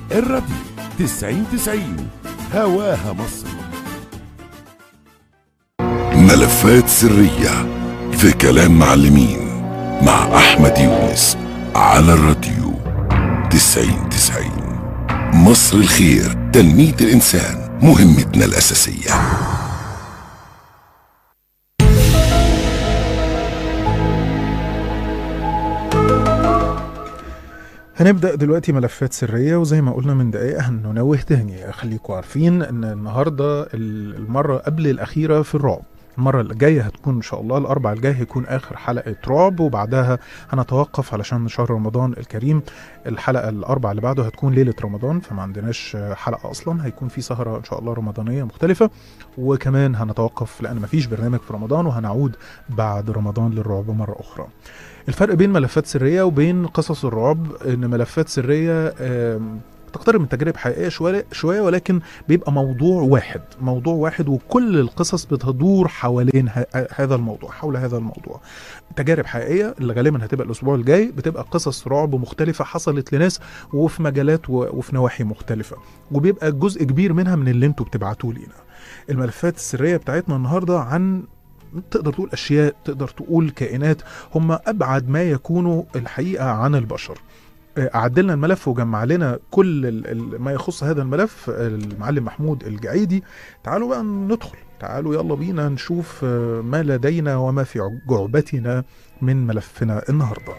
الراديو 90 90 هواها مصر ملفات سرية في كلام معلمين مع أحمد يونس على الراديو تسعين تسعين مصر الخير تنمية الإنسان مهمتنا الأساسية هنبدأ دلوقتي ملفات سرية وزي ما قلنا من دقايق هننوه تاني خليكم عارفين ان النهاردة المرة قبل الأخيرة في الرعب المرة اللي جاية هتكون إن شاء الله الأربع الجاي هيكون آخر حلقة رعب وبعدها هنتوقف علشان شهر رمضان الكريم الحلقة الأربع اللي بعده هتكون ليلة رمضان فما عندناش حلقة أصلا هيكون في سهرة إن شاء الله رمضانية مختلفة وكمان هنتوقف لأن مفيش برنامج في رمضان وهنعود بعد رمضان للرعب مرة أخرى الفرق بين ملفات سرية وبين قصص الرعب إن ملفات سرية آم، تقترب من تجارب حقيقيه شويه شويه ولكن بيبقى موضوع واحد موضوع واحد وكل القصص بتدور حوالين ه- هذا الموضوع حول هذا الموضوع تجارب حقيقيه اللي غالبا هتبقى الاسبوع الجاي بتبقى قصص رعب مختلفه حصلت لناس وفي مجالات و- وفي نواحي مختلفه وبيبقى جزء كبير منها من اللي انتوا بتبعتوه لينا الملفات السريه بتاعتنا النهارده عن تقدر تقول اشياء تقدر تقول كائنات هم ابعد ما يكونوا الحقيقه عن البشر أعد لنا الملف وجمع لنا كل ال- ال- ما يخص هذا الملف المعلم محمود الجعيدي تعالوا بقى ندخل تعالوا يلا بينا نشوف آه، ما لدينا وما في جعبتنا من ملفنا النهارده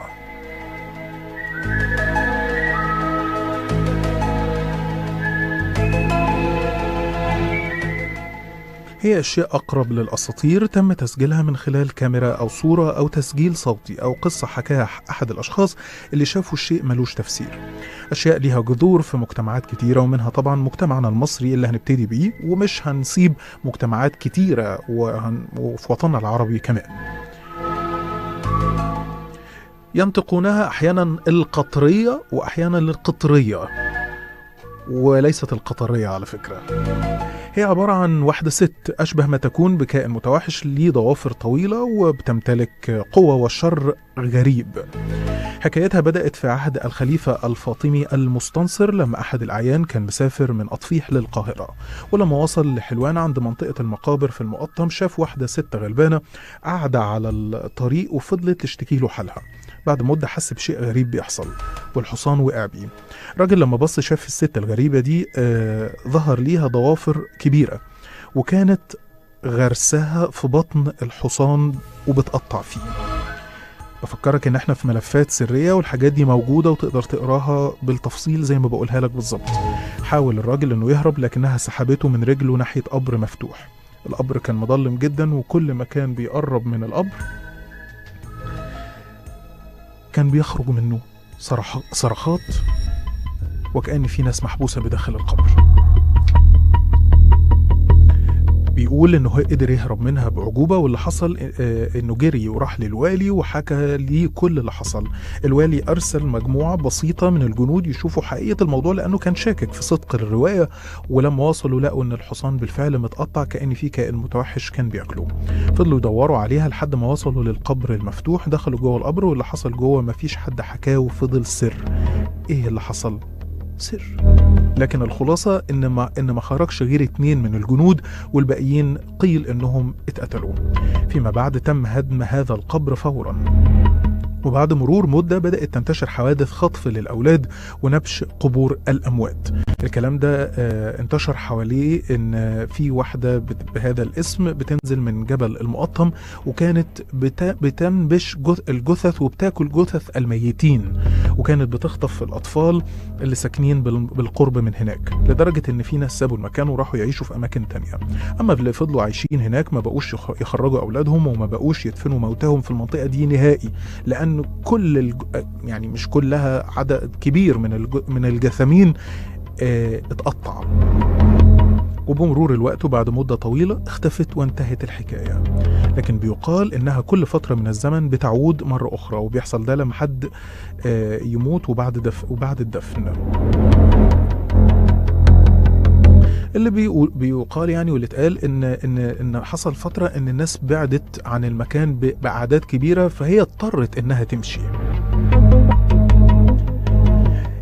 هي أشياء أقرب للأساطير تم تسجيلها من خلال كاميرا أو صورة أو تسجيل صوتي أو قصة حكاها أحد الأشخاص اللي شافوا الشيء ملوش تفسير أشياء ليها جذور في مجتمعات كتيرة ومنها طبعا مجتمعنا المصري اللي هنبتدي بيه ومش هنسيب مجتمعات كتيرة وهن... وفي وطننا العربي كمان ينطقونها أحيانا القطرية وأحيانا القطرية وليست القطرية على فكرة هي عبارة عن واحدة ست أشبه ما تكون بكائن متوحش ليه ضوافر طويلة وبتمتلك قوة وشر غريب حكايتها بدأت في عهد الخليفة الفاطمي المستنصر لما أحد الأعيان كان مسافر من أطفيح للقاهرة ولما وصل لحلوان عند منطقة المقابر في المقطم شاف واحدة ست غلبانة قاعدة على الطريق وفضلت تشتكي له حالها بعد مدة حس بشيء غريب بيحصل والحصان وقع بيه الراجل لما بص شاف الست الغريبة دي آه ظهر ليها ضوافر كبيرة وكانت غرسها في بطن الحصان وبتقطع فيه بفكرك ان احنا في ملفات سرية والحاجات دي موجودة وتقدر تقراها بالتفصيل زي ما بقولها لك بالظبط حاول الراجل انه يهرب لكنها سحبته من رجله ناحية قبر مفتوح القبر كان مظلم جدا وكل ما كان بيقرب من القبر كان بيخرج منه صرخ- صرخات وكأن في ناس محبوسة بداخل القبر بيقول انه هو قدر يهرب منها بعجوبه واللي حصل آه، انه جري وراح للوالي وحكى ليه كل اللي حصل الوالي ارسل مجموعه بسيطه من الجنود يشوفوا حقيقه الموضوع لانه كان شاكك في صدق الروايه ولما وصلوا لقوا ان الحصان بالفعل متقطع كان في كائن متوحش كان بياكله فضلوا يدوروا عليها لحد ما وصلوا للقبر المفتوح دخلوا جوه القبر واللي حصل جوه مفيش حد حكاه وفضل سر ايه اللي حصل سر لكن الخلاصة إن ما إن ما خرجش غير اتنين من الجنود والباقيين قيل إنهم اتقتلوا. فيما بعد تم هدم هذا القبر فورا. وبعد مرور مدة بدأت تنتشر حوادث خطف للأولاد ونبش قبور الأموات الكلام ده آه، انتشر حواليه ان في واحدة بت- بهذا الاسم بتنزل من جبل المقطم وكانت بتا- بتنبش جث- الجثث وبتاكل جثث الميتين وكانت بتخطف الأطفال اللي ساكنين بال- بالقرب من هناك لدرجة ان في ناس سابوا المكان وراحوا يعيشوا في اماكن تانية اما اللي فضلوا عايشين هناك ما بقوش يخ- يخرجوا اولادهم وما بقوش يدفنوا موتاهم في المنطقة دي نهائي لان كل الج... يعني مش كلها عدد كبير من الج... من الجثامين آه، اتقطع وبمرور الوقت وبعد مدة طويلة اختفت وانتهت الحكاية لكن بيقال انها كل فترة من الزمن بتعود مرة اخرى وبيحصل ده لما حد آه، يموت وبعد دف... وبعد الدفن اللي بيقول بيقال يعني واللي اتقال ان ان ان حصل فتره ان الناس بعدت عن المكان ب- باعداد كبيره فهي اضطرت انها تمشي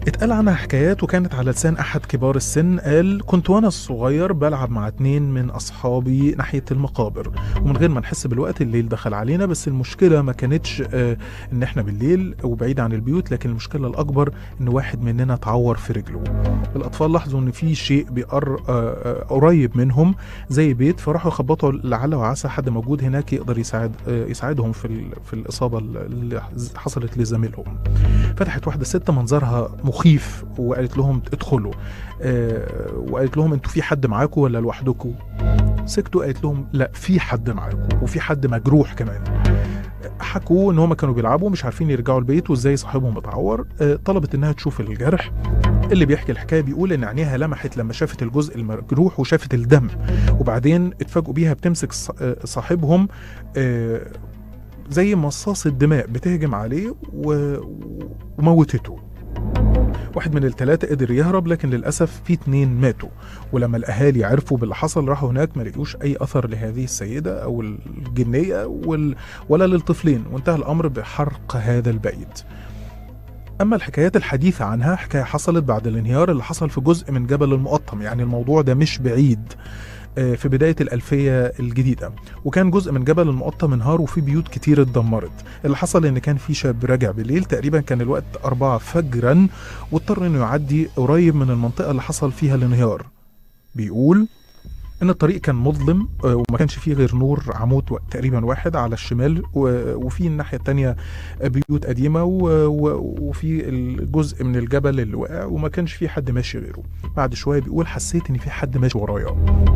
اتقال عنها حكايات وكانت على لسان احد كبار السن قال كنت وانا صغير بلعب مع اتنين من اصحابي ناحيه المقابر ومن غير ما نحس بالوقت الليل دخل علينا بس المشكله ما كانتش آه ان احنا بالليل وبعيد عن البيوت لكن المشكله الاكبر ان واحد مننا اتعور في رجله الاطفال لاحظوا ان في شيء بيقر آه آه قريب منهم زي بيت فراحوا يخبطوا لعل وعسى حد موجود هناك يقدر يساعد آه يساعدهم في ال- في الاصابه اللي حصلت لزميلهم فتحت واحده ست منظرها مخيف وقالت لهم ادخلوا آه وقالت لهم انتوا في حد معاكم ولا لوحدكم سكتوا قالت لهم لا في حد معاكم وفي حد مجروح كمان حكوا ان هم كانوا بيلعبوا مش عارفين يرجعوا البيت وازاي صاحبهم اتعور آه، طلبت انها تشوف الجرح اللي بيحكي الحكايه بيقول ان عينيها لمحت لما شافت الجزء المجروح وشافت الدم وبعدين اتفاجئوا بيها بتمسك ص- آه، صاحبهم آه، زي مصاصة دماء بتهجم عليه و... وموتته واحد من الثلاثة قدر يهرب لكن للأسف في اتنين ماتوا ولما الأهالي عرفوا باللي حصل راحوا هناك ما لقيوش أي أثر لهذه السيدة أو الجنية وال... ولا للطفلين وانتهى الأمر بحرق هذا البيت أما الحكايات الحديثة عنها حكاية حصلت بعد الانهيار اللي حصل في جزء من جبل المقطم يعني الموضوع ده مش بعيد آه، في بداية الألفية الجديدة وكان جزء من جبل المقطم انهار وفي بيوت كتير اتدمرت اللي حصل ان كان في شاب راجع بالليل تقريبا كان الوقت أربعة فجرا واضطر انه يعدي قريب من المنطقة اللي حصل فيها الانهيار بيقول ان الطريق كان مظلم آه، وما كانش فيه غير نور عمود و- تقريبا واحد على الشمال و- وفي الناحيه التانية بيوت قديمه و- و- وفي الجزء من الجبل اللي وقع وما كانش فيه حد ماشي غيره بعد شويه بيقول حسيت ان في حد ماشي ورايا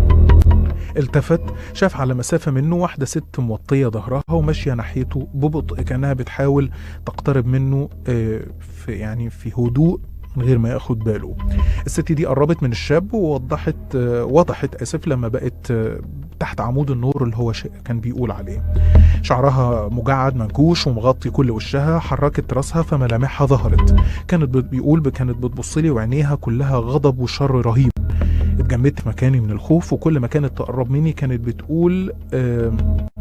التفت شاف على مسافة منه واحدة ست موطية ظهرها وماشية ناحيته ببطء كأنها بتحاول تقترب منه آه، في يعني في هدوء من غير ما ياخد باله الست دي قربت من الشاب ووضحت آه، وضحت اسف لما بقت آه، تحت عمود النور اللي هو ش- كان بيقول عليه شعرها مجعد منكوش ومغطي كل وشها حركت راسها فملامحها ظهرت كانت بت- بيقول ب- كانت بتبص لي وعينيها كلها غضب وشر رهيب اتجمدت مكاني من الخوف وكل ما كانت تقرب مني كانت بتقول آم،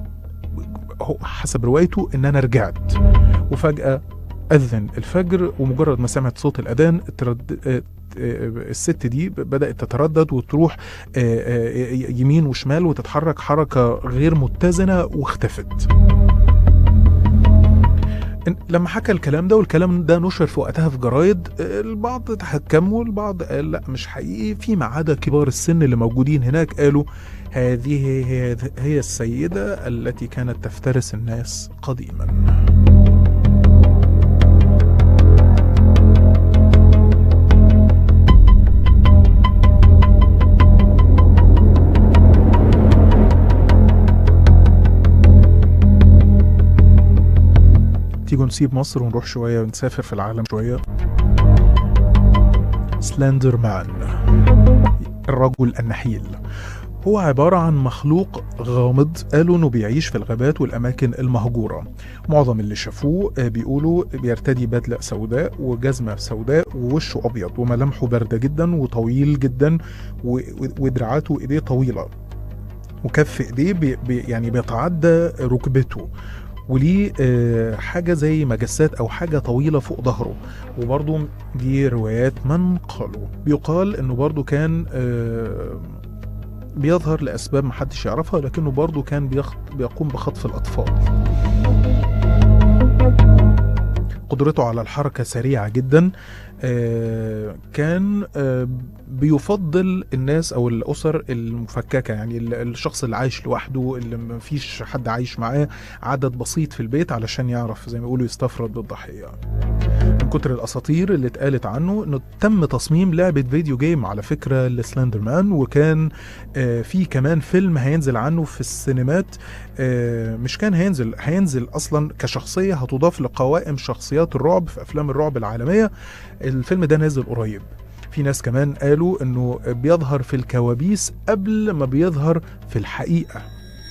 هو حسب روايته ان انا رجعت وفجأة أذن الفجر ومجرد ما سمعت صوت الأذان ترد آه، آه، الست دي بدأت تتردد وتروح آه، آه، يمين وشمال وتتحرك حركة غير متزنة واختفت إن- لما حكى الكلام ده والكلام ده نشر في وقتها في جرايد آه، البعض تحكموا والبعض قال لا مش حقيقي فيما عدا كبار السن اللي موجودين هناك قالوا هذه هي, هي السيدة التي كانت تفترس الناس قديما تيجوا نسيب مصر ونروح شوية ونسافر في العالم شوية سلندر مان الرجل النحيل هو عبارة عن مخلوق غامض قالوا انه بيعيش في الغابات والاماكن المهجورة معظم اللي شافوه آه، بيقولوا بيرتدي بدلة سوداء وجزمة سوداء ووشه ابيض وملامحه باردة جدا وطويل جدا و- و- ودراعاته وايديه طويلة وكف ايديه بي بي يعني بيتعدى ركبته وليه آه، حاجة زي مجسات أو حاجة طويلة فوق ظهره وبرضه دي روايات من قالوا بيقال إنه برضه كان آه، بيظهر لأسباب محدش يعرفها لكنه برضه كان بيخ... بيقوم بخطف الأطفال قدرته على الحركة سريعة جدا آه، كان آه، بيفضل الناس او الاسر المفككه يعني ال- الشخص اللي عايش لوحده اللي ما فيش حد عايش معاه عدد بسيط في البيت علشان يعرف زي ما يقولوا يستفرد بالضحيه من كتر الاساطير اللي اتقالت عنه انه تم تصميم لعبه فيديو جيم على فكره لسلندر مان وكان آه، في كمان فيلم هينزل عنه في السينمات آه، مش كان هينزل هينزل اصلا كشخصيه هتضاف لقوائم شخصيات الرعب في افلام الرعب العالميه الفيلم ده نازل قريب في ناس كمان قالوا انه بيظهر في الكوابيس قبل ما بيظهر في الحقيقه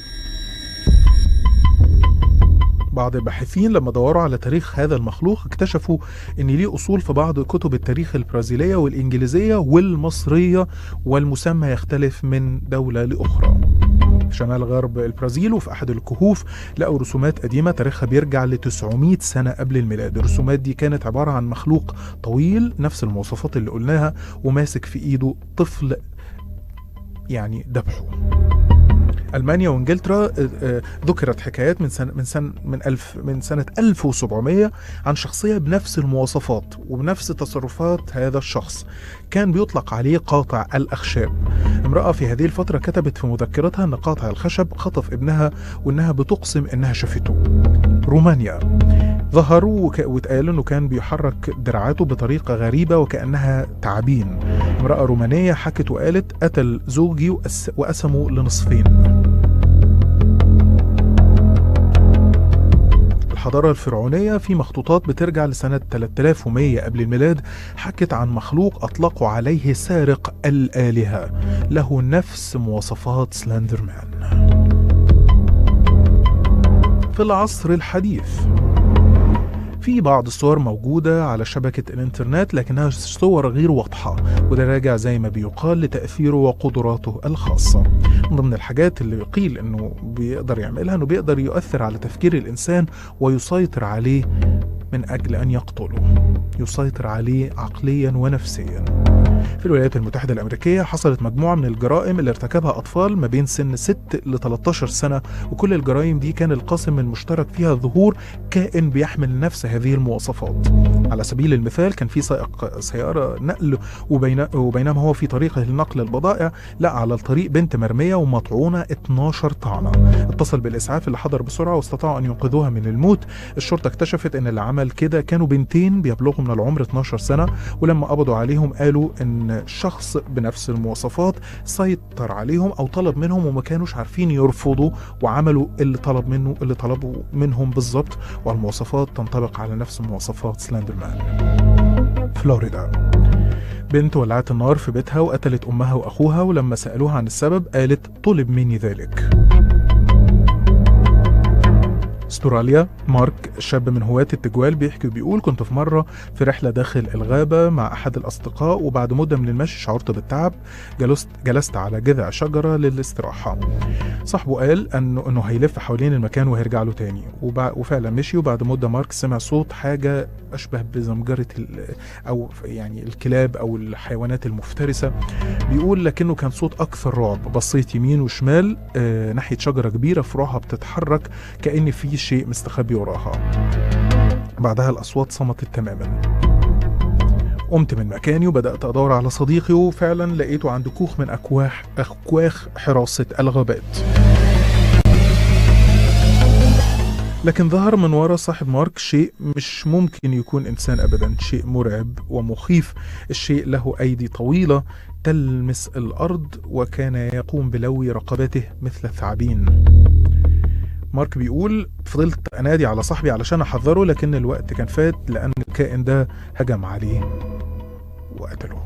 بعض الباحثين لما دوروا على تاريخ هذا المخلوق اكتشفوا ان ليه اصول في بعض كتب التاريخ البرازيليه والانجليزيه والمصريه والمسمى يختلف من دوله لاخرى في شمال غرب البرازيل وفي أحد الكهوف لقوا رسومات قديمة تاريخها بيرجع ل 900 سنة قبل الميلاد الرسومات دي كانت عبارة عن مخلوق طويل نفس المواصفات اللي قلناها وماسك في إيده طفل يعني ذبحه المانيا وانجلترا آه، آه، ذكرت حكايات من سنه من سنه من الف من سنه 1700 عن شخصيه بنفس المواصفات وبنفس تصرفات هذا الشخص كان بيطلق عليه قاطع الاخشاب امراه في هذه الفتره كتبت في مذكرتها ان قاطع الخشب خطف ابنها وانها بتقسم انها شافته رومانيا ظهر وك- واتقال انه كان بيحرك دراعاته بطريقه غريبه وكانها تعابين امراه رومانيه حكت وقالت قتل زوجي وأس- وقسمه لنصفين الحضارة الفرعونية في مخطوطات بترجع لسنة 3100 قبل الميلاد حكت عن مخلوق أطلقوا عليه سارق الآلهة له نفس مواصفات سلندرمان في العصر الحديث في بعض الصور موجودة على شبكة الإنترنت لكنها صور غير واضحة وده راجع زي ما بيقال لتأثيره وقدراته الخاصة من ضمن الحاجات اللي يقيل إنه بيقدر يعملها إنه بيقدر يؤثر على تفكير الإنسان ويسيطر عليه من أجل أن يقتله يسيطر عليه عقليا ونفسيا في الولايات المتحدة الأمريكية حصلت مجموعة من الجرائم اللي ارتكبها أطفال ما بين سن 6 ل 13 سنة وكل الجرائم دي كان القاسم المشترك فيها ظهور كائن بيحمل نفس هذه المواصفات على سبيل المثال كان في سائق سيارة نقل وبين وبينما هو في طريقه لنقل البضائع لقى على الطريق بنت مرمية ومطعونة 12 طعنة اتصل بالإسعاف اللي حضر بسرعة واستطاعوا أن ينقذوها من الموت الشرطة اكتشفت أن اللي عمل كده كانوا بنتين بيبلغوا من العمر 12 سنة ولما قبضوا عليهم قالوا ان شخص بنفس المواصفات سيطر عليهم او طلب منهم وما كانوش عارفين يرفضوا وعملوا اللي طلب منه اللي طلبوا منهم بالظبط والمواصفات تنطبق على نفس مواصفات سلندرمان فلوريدا بنت ولعت النار في بيتها وقتلت امها واخوها ولما سالوها عن السبب قالت طلب مني ذلك استراليا مارك شاب من هواة التجوال بيحكي وبيقول كنت في مرة في رحلة داخل الغابة مع أحد الأصدقاء وبعد مدة من المشي شعرت بالتعب جلست, جلست على جذع شجرة للاستراحة صاحبه قال أنه, أنه هيلف حوالين المكان وهيرجع له تاني وبع وفعلا مشي وبعد مدة مارك سمع صوت حاجة أشبه بزمجرة ال- أو يعني الكلاب أو الحيوانات المفترسة بيقول لكنه كان صوت أكثر رعب بصيت يمين وشمال آه ناحية شجرة كبيرة فروعها بتتحرك كأن في شيء مستخبي وراها بعدها الأصوات صمتت تماما قمت من مكاني وبدأت أدور على صديقي وفعلا لقيته عند كوخ من أكواخ أكواخ حراسة الغابات لكن ظهر من ورا صاحب مارك شيء مش ممكن يكون إنسان أبدا شيء مرعب ومخيف الشيء له أيدي طويلة تلمس الأرض وكان يقوم بلوي رقبته مثل الثعابين مارك بيقول فضلت انادي على صاحبي علشان احذره لكن الوقت كان فات لان الكائن ده هجم عليه وقتله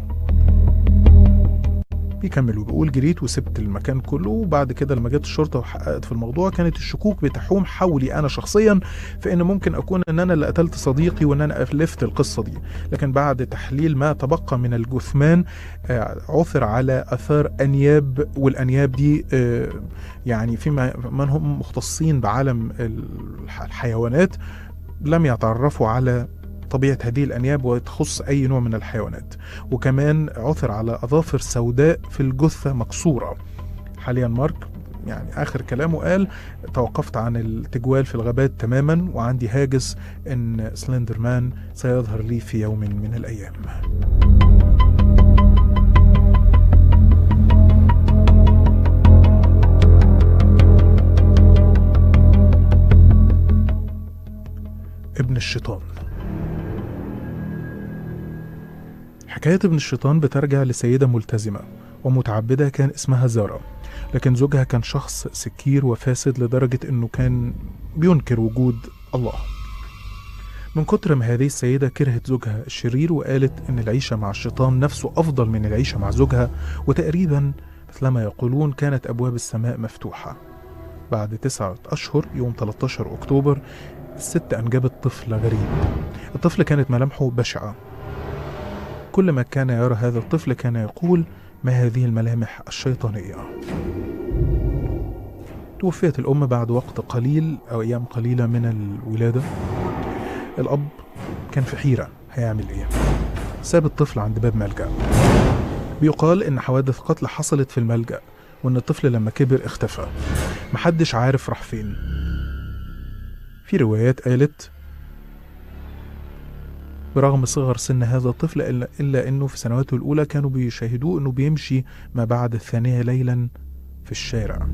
بيكمل وبيقول جريت وسبت المكان كله وبعد كده لما جت الشرطه وحققت في الموضوع كانت الشكوك بتحوم حولي انا شخصيا في ان ممكن اكون ان انا اللي قتلت صديقي وان انا الفت القصه دي لكن بعد تحليل ما تبقى من الجثمان آه، عثر على اثار انياب والانياب دي آه، يعني فيما من هم مختصين بعالم الح- الحيوانات لم يتعرفوا على طبيعة هذه الأنياب وتخص أي نوع من الحيوانات وكمان عثر على أظافر سوداء في الجثة مكسورة حاليا مارك يعني آخر كلامه قال توقفت عن التجوال في الغابات تماما وعندي هاجس إن سلندر مان سيظهر لي في يوم من الأيام ابن الشيطان حكاية ابن الشيطان بترجع لسيدة ملتزمة ومتعبدة كان اسمها زارا لكن زوجها كان شخص سكير وفاسد لدرجة انه كان بينكر وجود الله من كتر ما هذه السيدة كرهت زوجها الشرير وقالت ان العيشة مع الشيطان نفسه افضل من العيشة مع زوجها وتقريبا مثلما يقولون كانت ابواب السماء مفتوحة بعد تسعة أشهر يوم 13 أكتوبر الست أنجبت طفل غريب الطفل كانت ملامحه بشعة كل ما كان يرى هذا الطفل كان يقول ما هذه الملامح الشيطانية توفيت الأم بعد وقت قليل أو أيام قليلة من الولادة الأب كان في حيرة هيعمل إيه ساب الطفل عند باب ملجأ بيقال إن حوادث قتل حصلت في الملجأ وإن الطفل لما كبر اختفى محدش عارف راح فين في روايات قالت برغم صغر سن هذا الطفل إلا, إلا أنه في سنواته الأولى كانوا بيشاهدوه أنه بيمشي ما بعد الثانية ليلا في الشارع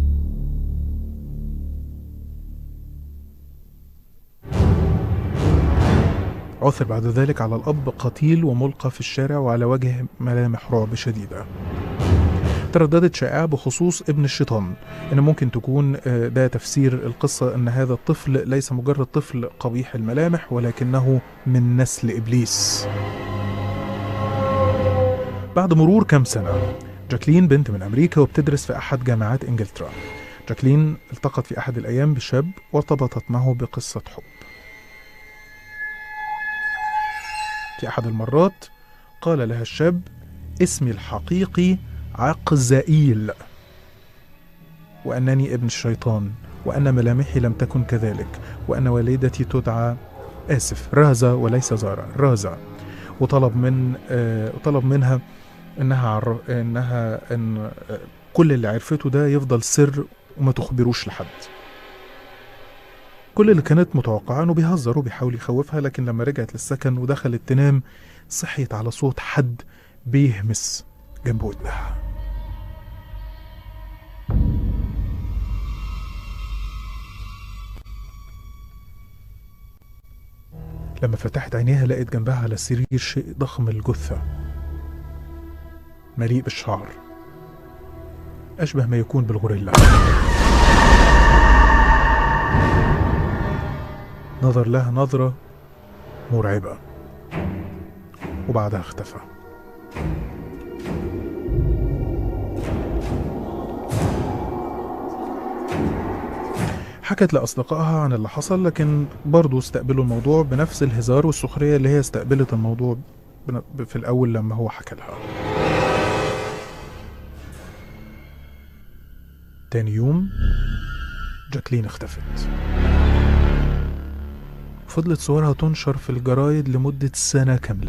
عثر بعد ذلك على الأب قتيل وملقى في الشارع وعلى وجه ملامح رعب شديدة ترددت شائعة بخصوص ابن الشيطان إن ممكن تكون آه، ده تفسير القصة إن هذا الطفل ليس مجرد طفل قبيح الملامح ولكنه من نسل إبليس بعد مرور كم سنة جاكلين بنت من أمريكا وبتدرس في أحد جامعات إنجلترا جاكلين التقت في أحد الأيام بشاب وارتبطت معه بقصة حب في أحد المرات قال لها الشاب اسمي الحقيقي عقزائيل وأنني ابن الشيطان وأن ملامحي لم تكن كذلك وأن والدتي تدعى آسف رازا وليس زارا رازا وطلب من آه طلب منها انها عر... انها ان آه، كل اللي عرفته ده يفضل سر وما تخبروش لحد كل اللي كانت متوقعة انه بيهزر وبيحاول يخوفها لكن لما رجعت للسكن ودخلت تنام صحيت على صوت حد بيهمس جنب ودنها لما فتحت عينيها لقيت جنبها على السرير شيء ضخم الجثة مليء بالشعر أشبه ما يكون بالغوريلا نظر لها نظرة مرعبة وبعدها اختفى حكت لأصدقائها عن اللي حصل لكن برضو استقبلوا الموضوع بنفس الهزار والسخرية اللي هي استقبلت الموضوع بن- في الأول لما هو حكى لها تاني يوم جاكلين اختفت فضلت صورها تنشر في الجرايد لمدة سنة كاملة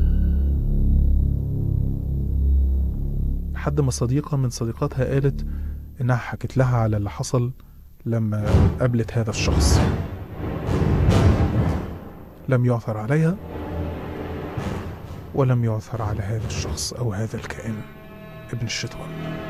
لحد ما صديقة من صديقاتها قالت إنها حكت لها على اللي حصل لما قابلت هذا الشخص لم يعثر عليها ولم يعثر على هذا الشخص أو هذا الكائن ابن الشيطان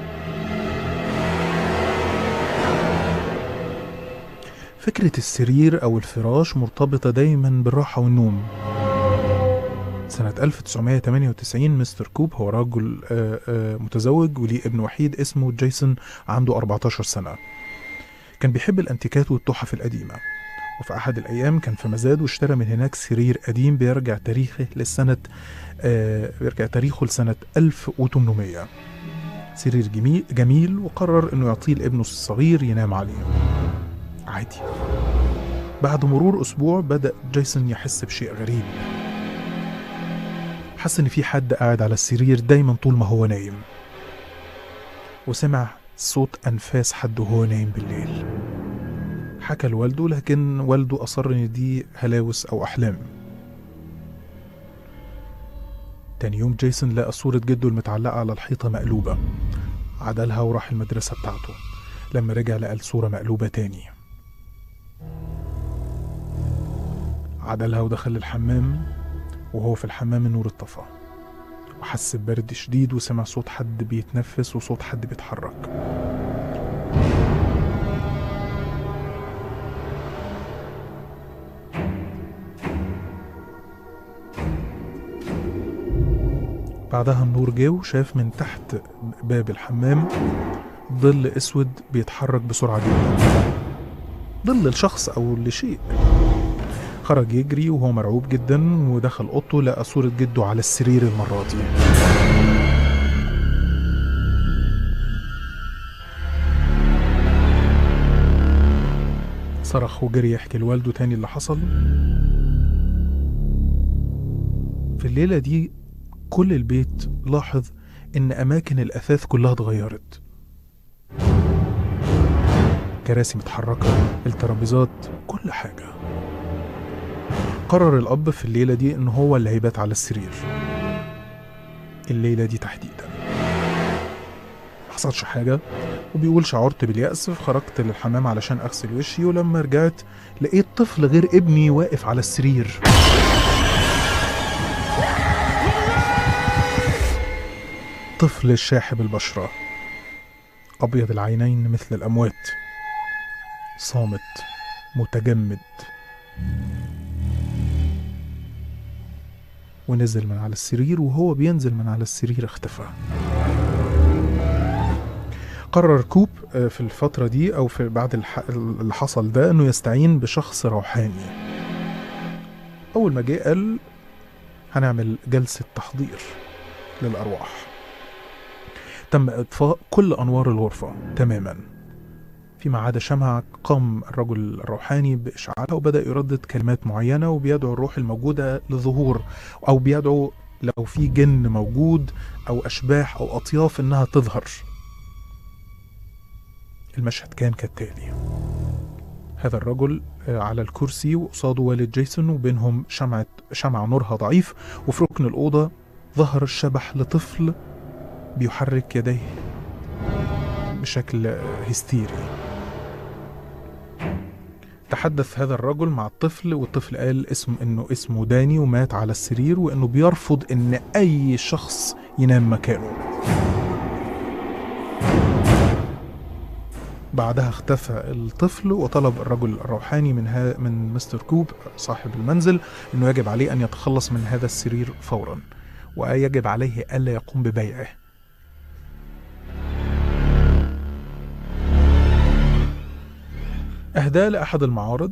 فكرة السرير أو الفراش مرتبطة دايما بالراحة والنوم سنة 1998 مستر كوب هو رجل آه، آه، متزوج وليه ابن وحيد اسمه جيسون عنده 14 سنة كان بيحب الانتيكات والتحف القديمة وفي أحد الأيام كان في مزاد واشترى من هناك سرير قديم بيرجع تاريخه للسنة آه بيرجع تاريخه لسنة 1800 سرير جميل, جميل وقرر إنه يعطيه لابنه الصغير ينام عليه عادي بعد مرور أسبوع بدأ جيسون يحس بشيء غريب حس إن في حد قاعد على السرير دايما طول ما هو نايم وسمع صوت أنفاس حد وهو نايم بالليل حكى لوالده لكن والده أصر إن دي هلاوس أو أحلام تاني يوم جيسون لقى صورة جده المتعلقة على الحيطة مقلوبة عدلها وراح المدرسة بتاعته لما رجع لقى الصورة مقلوبة تاني عدلها ودخل الحمام وهو في الحمام النور اتطفى وحس ببرد شديد وسمع صوت حد بيتنفس وصوت حد بيتحرك بعدها النور جه وشاف من تحت باب الحمام ظل اسود بيتحرك بسرعه جدا ظل لشخص او لشيء خرج يجري وهو مرعوب جدا ودخل اوضته لقى صوره جده على السرير المره دي صرخ وجري يحكي لوالده تاني اللي حصل في الليلة دي كل البيت لاحظ إن أماكن الأثاث كلها اتغيرت كراسي متحركة الترابيزات كل حاجة قرر الأب في الليلة دي إن هو اللي هيبات على السرير الليلة دي تحديدا محصلش حاجة وبيقول شعرت باليأس فخرجت للحمام علشان أغسل وشي ولما رجعت لقيت طفل غير ابني واقف على السرير طفل شاحب البشرة أبيض العينين مثل الأموات صامت متجمد ونزل من على السرير وهو بينزل من على السرير اختفى قرر كوب آه، في الفترة دي أو في بعد الح... اللي حصل ده إنه يستعين بشخص روحاني أول ما جه قال هنعمل جلسة تحضير للأرواح تم إطفاء كل أنوار الغرفة تماما فيما عدا شمع قام الرجل الروحاني بإشعالها وبدأ يردد كلمات معينة وبيدعو الروح الموجودة لظهور أو بيدعو لو في جن موجود أو أشباح أو أطياف إنها تظهر المشهد كان كالتالي هذا الرجل آه، على الكرسي وقصاده والد جيسون وبينهم شمعة شمع نورها ضعيف وفي ركن الأوضة ظهر الشبح لطفل بيحرك يديه بشكل آه، هستيري تحدث هذا الرجل مع الطفل والطفل قال اسم انه اسمه داني ومات على السرير وانه بيرفض ان اي شخص ينام مكانه بعدها اختفى الطفل وطلب الرجل الروحاني من ها من مستر كوب صاحب المنزل انه يجب عليه ان يتخلص من هذا السرير فورا ويجب عليه الا يقوم ببيعه اهداه لاحد المعارض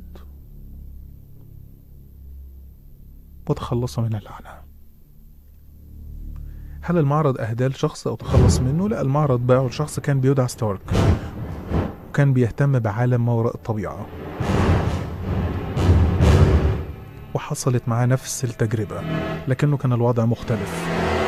وتخلص من اللعنه هل المعرض اهداه لشخص او تخلص منه لا المعرض باعه لشخص كان بيدعى ستارك وكان بيهتم بعالم ما وراء الطبيعة وحصلت معاه نفس التجربة لكنه كان الوضع مختلف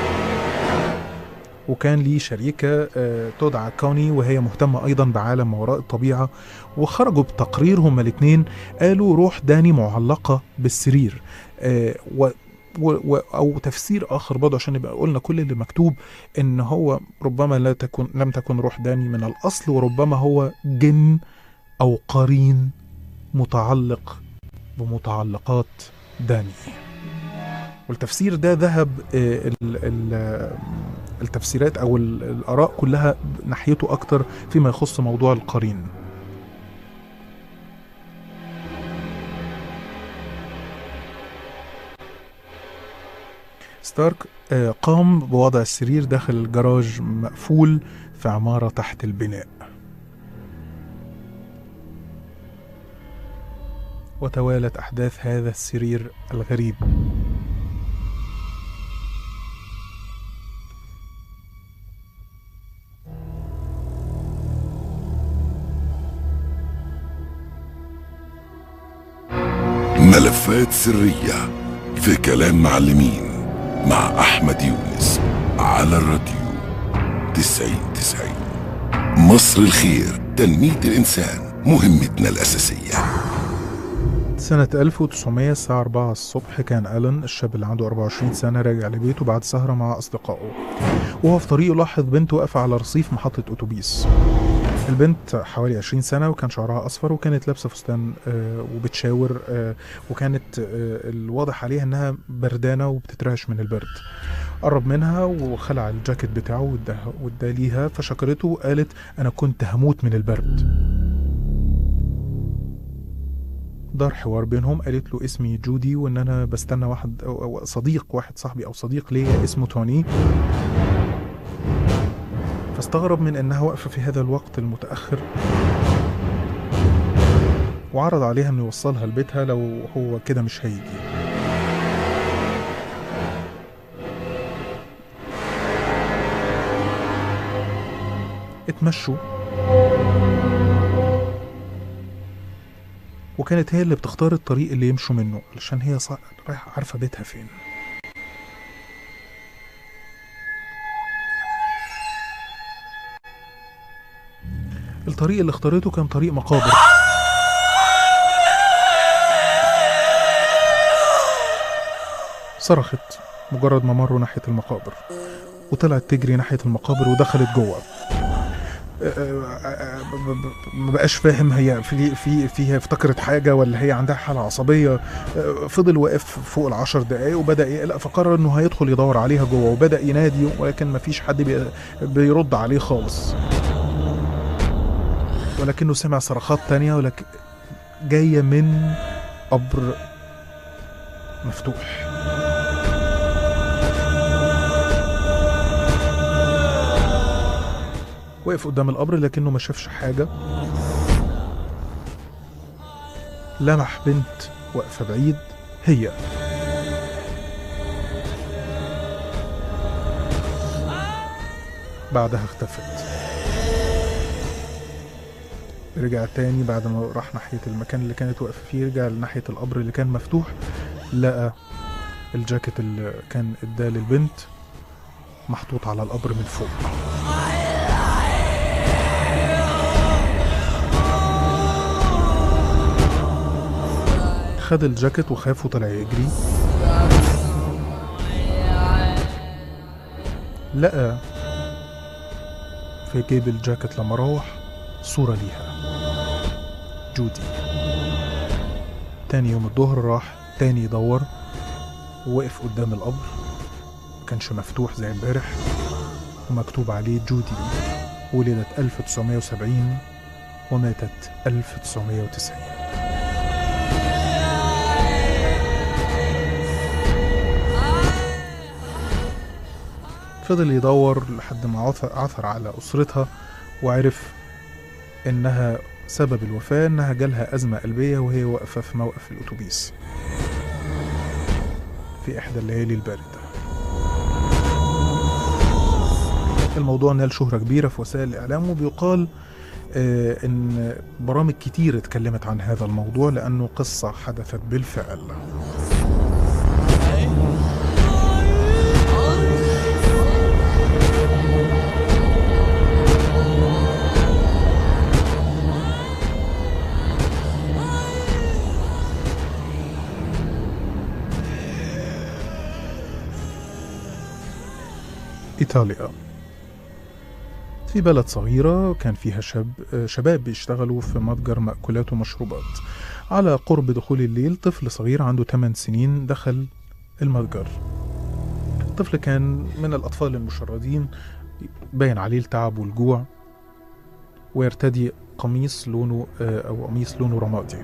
وكان ليه شريكة آه، تدعى كوني وهي مهتمة أيضا بعالم ما وراء الطبيعة وخرجوا بتقرير هما الاتنين قالوا روح داني معلقة بالسرير آه، و و و او تفسير اخر برضه عشان يبقى قلنا كل اللي مكتوب ان هو ربما لا تكون لم تكن روح داني من الاصل وربما هو جن او قرين متعلق بمتعلقات داني والتفسير ده ذهب آه، ال- ال- التفسيرات او ال- الاراء كلها ناحيته اكتر فيما يخص موضوع القرين ستارك آه، قام بوضع السرير داخل الجراج مقفول في عمارة تحت البناء وتوالت أحداث هذا السرير الغريب ملفات سرية في كلام معلمين مع أحمد يونس على الراديو تسعين تسعين مصر الخير تنمية الإنسان مهمتنا الأساسية سنة 1900 الساعة 4 الصبح كان ألن الشاب اللي عنده 24 سنة راجع لبيته بعد سهرة مع أصدقائه وهو في طريقه لاحظ بنت واقفة على رصيف محطة أتوبيس البنت حوالي 20 سنة وكان شعرها أصفر وكانت لابسة فستان آه، وبتشاور آه، وكانت آه، الواضح عليها إنها بردانة وبتترعش من البرد قرب منها وخلع الجاكيت بتاعه واداها واداه ليها فشكرته وقالت أنا كنت هموت من البرد دار حوار بينهم قالت له اسمي جودي وان انا بستنى واحد أو أو صديق واحد صاحبي او صديق ليا اسمه توني فاستغرب من انها واقفه في هذا الوقت المتاخر وعرض عليها انه يوصلها لبيتها لو هو كده مش هيجي اتمشوا وكانت هي اللي بتختار الطريق اللي يمشوا منه علشان هي صع... رايحة عارفة بيتها فين الطريق اللي اختارته كان طريق مقابر صرخت مجرد ما مروا ناحية المقابر وطلعت تجري ناحية المقابر ودخلت جوه ما بقاش فاهم هي في في فيها افتكرت حاجه ولا هي عندها حاله عصبيه فضل واقف فوق العشر دقايق وبدا يقلق فقرر انه هيدخل يدور عليها جوه وبدا ينادي ولكن ما فيش حد بي- بيرد عليه خالص ولكنه سمع صرخات تانية ولكن جايه من قبر مفتوح وقف قدام القبر لكنه ما شافش حاجة لمح بنت واقفة بعيد هي بعدها اختفت رجع تاني بعد ما راح ناحية المكان اللي كانت واقفة فيه رجع لناحية القبر اللي كان مفتوح لقى الجاكيت اللي كان اداه للبنت محطوط على القبر من فوق خد الجاكيت وخاف وطلع يجري لقى في جيب الجاكيت لما روح صورة ليها جودي تاني يوم الظهر راح تاني يدور ووقف قدام القبر مكانش مفتوح زي امبارح ومكتوب عليه جودي ولدت 1970 وماتت 1990 فضل يدور لحد ما عث- عثر على أسرتها وعرف إنها سبب الوفاة إنها جالها أزمة قلبية وهي واقفة في موقف الأتوبيس في إحدى الليالي الباردة الموضوع نال شهرة كبيرة في وسائل الإعلام وبيقال آه، إن برامج كتير اتكلمت عن هذا الموضوع لأنه قصة حدثت بالفعل إيطاليا في بلد صغيرة كان فيها شاب شباب بيشتغلوا في متجر مأكولات ومشروبات على قرب دخول الليل طفل صغير عنده 8 سنين دخل المتجر الطفل كان من الأطفال المشردين باين عليه التعب والجوع ويرتدي قميص لونه آه، أو قميص لونه رمادي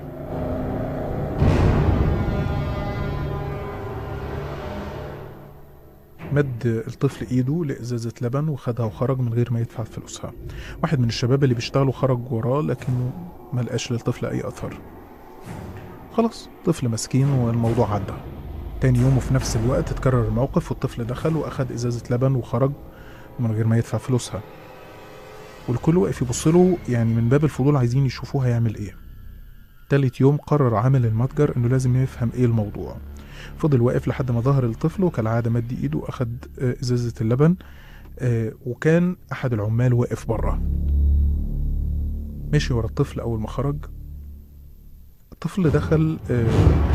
مد الطفل ايده لازازه لبن وخدها وخرج من غير ما يدفع فلوسها واحد من الشباب اللي بيشتغلوا خرج وراه لكنه ما لقاش للطفل اي اثر خلاص طفل مسكين والموضوع عدى تاني يوم وفي نفس الوقت اتكرر الموقف والطفل دخل واخد ازازه لبن وخرج من غير ما يدفع فلوسها والكل واقف يبص له يعني من باب الفضول عايزين يشوفوه هيعمل ايه تالت يوم قرر عامل المتجر انه لازم يفهم ايه الموضوع فضل واقف لحد ما ظهر الطفل وكالعادة مد ايده واخد آه، ازازة اللبن آه، وكان احد العمال واقف بره مشي ورا الطفل اول ما خرج الطفل دخل آه،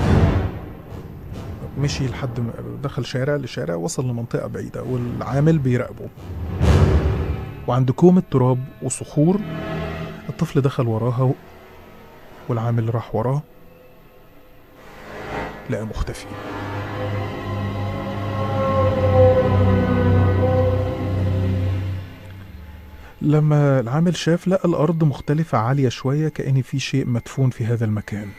مشي لحد ما دخل شارع لشارع وصل لمنطقة بعيدة والعامل بيراقبه وعند كوم التراب وصخور الطفل دخل وراها والعامل راح وراه لقى مختفي لما العامل شاف لقى الأرض مختلفة عالية شوية كأن في شيء مدفون في هذا المكان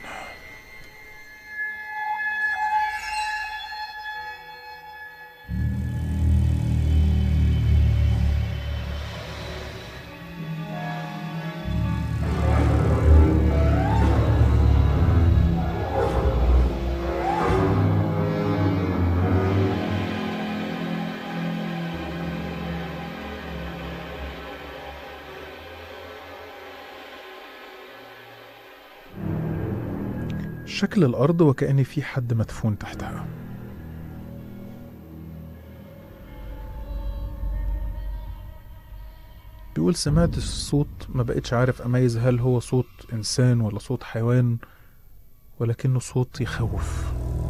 شكل الأرض وكأن في حد مدفون تحتها بيقول سمعت الصوت ما بقتش عارف أميز هل هو صوت إنسان ولا صوت حيوان ولكنه صوت يخوف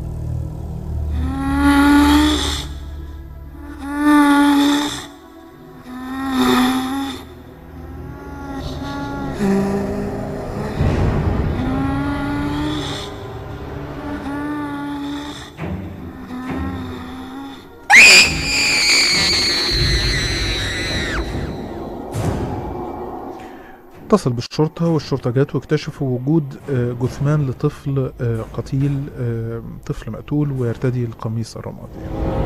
اتصل بالشرطة والشرطة جات واكتشفوا وجود آه، جثمان لطفل آه، قتيل آه، طفل مقتول ويرتدي القميص الرمادي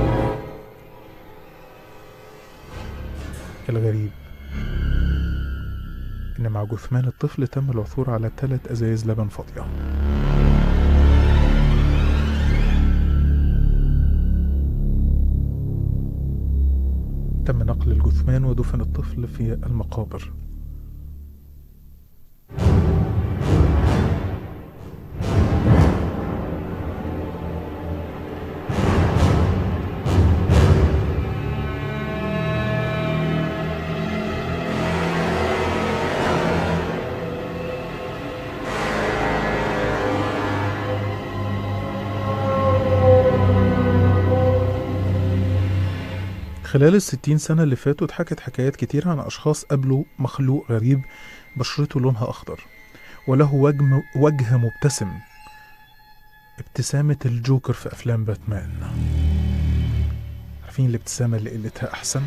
الغريب إن مع جثمان الطفل تم العثور على ثلاث أزايز لبن فاضية تم نقل الجثمان ودفن الطفل في المقابر خلال الستين سنة اللي فاتوا اتحكت حكايات كتير عن أشخاص قابلوا مخلوق غريب بشرته لونها أخضر وله وجه, وجه مبتسم ابتسامة الجوكر في أفلام باتمان عارفين الابتسامة اللي قلتها أحسن؟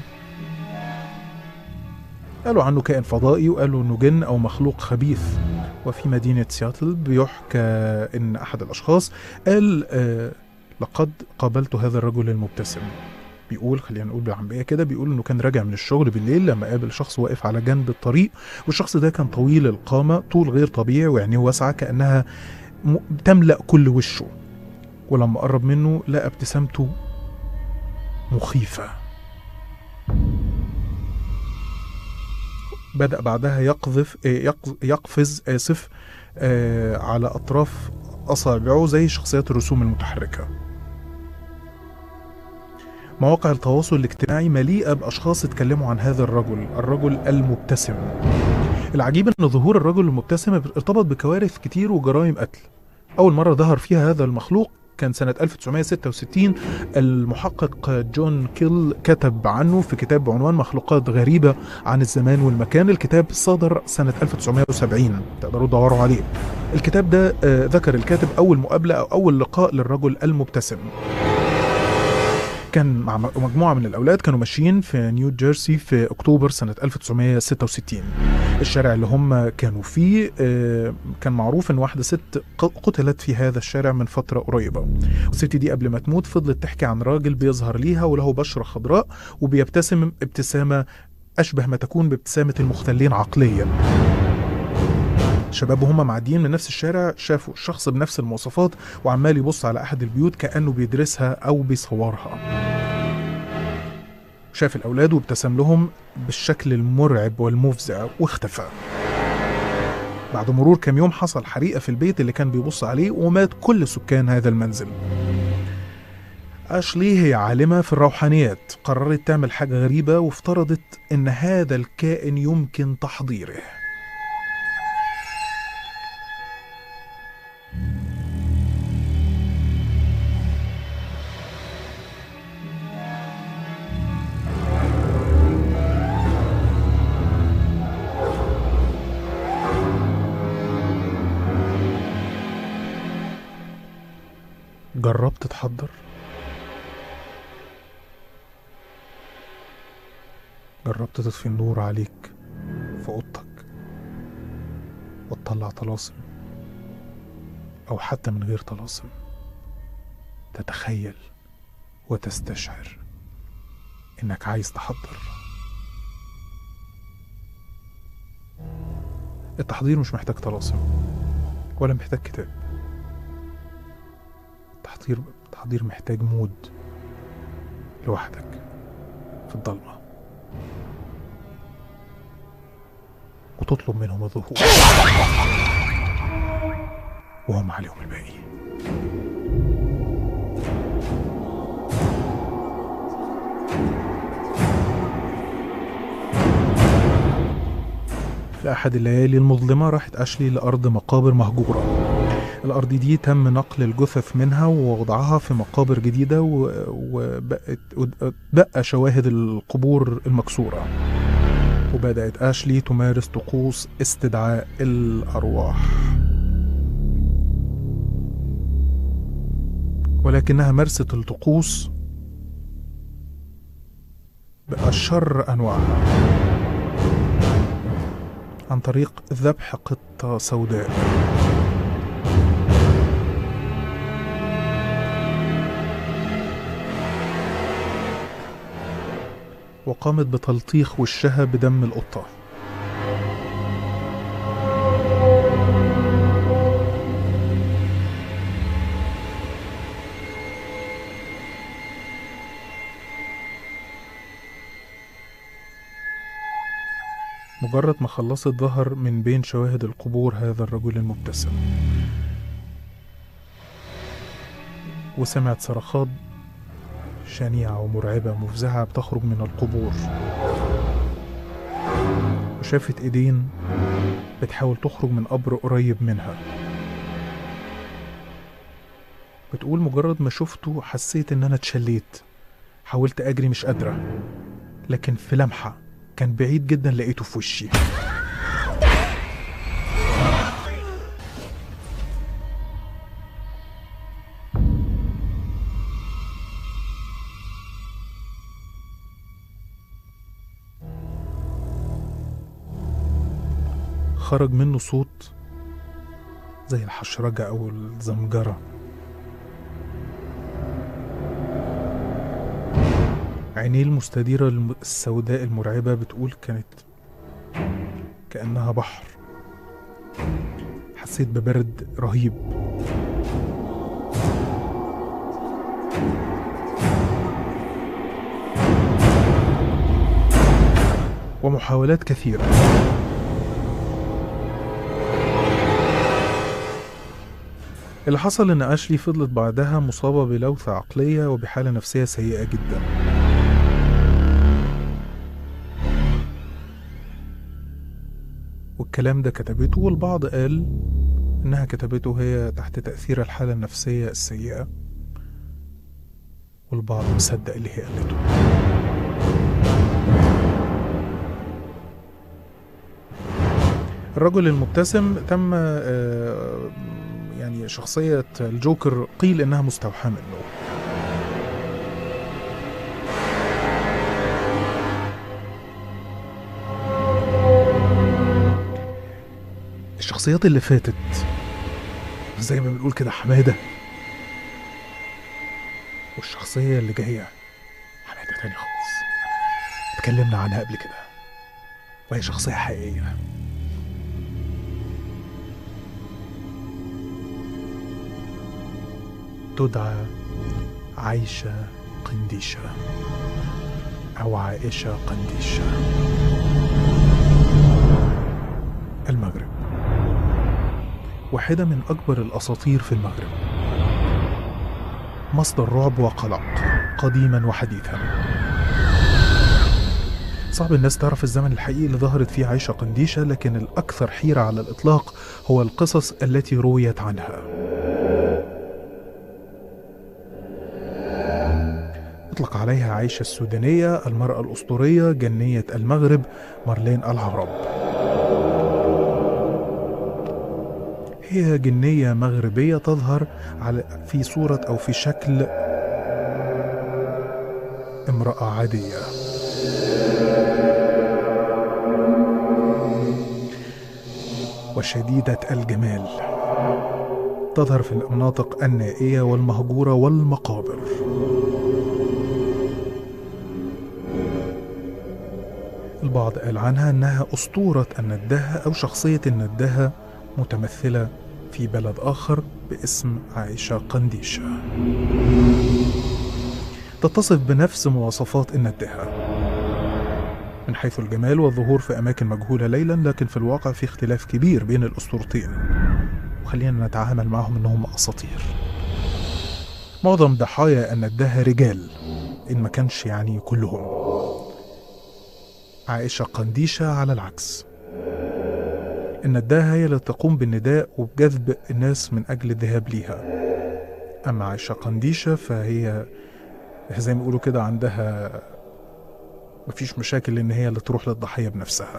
قالوا عنه كائن فضائي وقالوا انه جن او مخلوق خبيث وفي مدينة سياتل بيحكى ان احد الاشخاص قال آه لقد قابلت هذا الرجل المبتسم بيقول خلينا نقول بالعامية كده بيقول انه كان راجع من الشغل بالليل لما قابل شخص واقف على جنب الطريق والشخص ده كان طويل القامة طول غير طبيعي وعينيه واسعة كأنها م- تملأ كل وشه ولما قرب منه لقى ابتسامته مخيفة بدأ بعدها يقذف آه، يقز- يقفز آسف آه، على أطراف أصابعه زي شخصيات الرسوم المتحركة مواقع التواصل الاجتماعي مليئة بأشخاص اتكلموا عن هذا الرجل الرجل المبتسم العجيب أن ظهور الرجل المبتسم ارتبط بكوارث كتير وجرائم قتل أول مرة ظهر فيها هذا المخلوق كان سنة 1966 المحقق جون كيل كتب عنه في كتاب بعنوان مخلوقات غريبة عن الزمان والمكان الكتاب صدر سنة 1970 تقدروا تدوروا عليه الكتاب ده آه، ذكر الكاتب أول مقابلة أو أول لقاء للرجل المبتسم كان مع مجموعة من الأولاد كانوا ماشيين في نيو جيرسي في أكتوبر سنة 1966 الشارع اللي هم كانوا فيه آه، كان معروف إن واحدة ست ق- قتلت في هذا الشارع من فترة قريبة والست دي قبل ما تموت فضلت تحكي عن راجل بيظهر ليها وله بشرة خضراء وبيبتسم ابتسامة أشبه ما تكون بابتسامة المختلين عقليا شباب وهم معديين من نفس الشارع شافوا شخص بنفس المواصفات وعمال يبص على أحد البيوت كأنه بيدرسها أو بيصورها شاف الأولاد وابتسم لهم بالشكل المرعب والمفزع واختفى بعد مرور كام يوم حصل حريقة في البيت اللي كان بيبص عليه ومات كل سكان هذا المنزل أشلي هي عالمة في الروحانيات قررت تعمل حاجة غريبة وافترضت إن هذا الكائن يمكن تحضيره جربت تحضر جربت تطفي النور عليك في اوضتك وتطلع طلاسم او حتى من غير طلاسم تتخيل وتستشعر انك عايز تحضر التحضير مش محتاج طلاسم ولا محتاج كتاب التحضير التحضير محتاج مود لوحدك في الضلمة وتطلب منهم الظهور وهم عليهم الباقي لأحد الليالي المظلمة راحت أشلي لأرض مقابر مهجورة الأرض دي تم نقل الجثث منها ووضعها في مقابر جديدة و- وبقت بقى شواهد القبور المكسورة وبدأت أشلي تمارس طقوس استدعاء الأرواح ولكنها مارست الطقوس بأشر أنواعها عن طريق ذبح قطة سوداء وقامت بتلطيخ وشها بدم القطة مجرد ما خلصت ظهر من بين شواهد القبور هذا الرجل المبتسم وسمعت صرخات شنيعة ومرعبة مفزعة بتخرج من القبور وشافت ايدين بتحاول تخرج من قبر قريب منها بتقول مجرد ما شفته حسيت ان انا اتشليت حاولت اجري مش قادرة لكن في لمحة كان بعيد جدا لقيته في وشي خرج منه صوت زي الحشرجة أو الزمجرة عينيه المستديرة الم- السوداء المرعبة بتقول كانت كأنها بحر حسيت ببرد رهيب ومحاولات كثيرة اللي حصل إن أشلي فضلت بعدها مصابة بلوثة عقلية وبحالة نفسية سيئة جدا والكلام ده كتبته والبعض قال إنها كتبته هي تحت تأثير الحالة النفسية السيئة والبعض مصدق اللي هي قالته الرجل المبتسم تم آه، يعني شخصية الجوكر قيل إنها مستوحاة منه الشخصيات اللي فاتت زي ما بنقول كده حمادة والشخصية اللي جاية حمادة تاني خالص اتكلمنا عنها قبل كده وهي شخصية حقيقية تدعى عايشة قنديشة أو عائشة قنديشة المغرب واحدة من أكبر الأساطير في المغرب مصدر رعب وقلق قديما وحديثا صعب الناس تعرف الزمن الحقيقي اللي ظهرت فيه عائشة قنديشة لكن الأكثر حيرة على الإطلاق هو القصص التي رويت عنها يطلق عليها عائشة السودانية المرأة الأسطورية جنية المغرب مارلين العرب هي جنية مغربية تظهر على في صورة أو في شكل امرأة عادية وشديدة الجمال تظهر في المناطق النائية والمهجورة والمقابر البعض قال عنها انها اسطورة النداهة او شخصية النداهة متمثلة في بلد اخر باسم عائشة قنديشة تتصف بنفس مواصفات النداهة من حيث الجمال والظهور في اماكن مجهولة ليلا لكن في الواقع في اختلاف كبير بين الاسطورتين وخلينا نتعامل معهم انهم اساطير معظم ضحايا النداهة رجال ان ما كانش يعني كلهم عائشة قنديشة على العكس النداهة هي اللي تقوم بالنداء وبجذب الناس من أجل الذهاب ليها أما عائشة قنديشة فهي زي ما بيقولوا كده عندها مفيش مشاكل إن هي اللي تروح للضحية بنفسها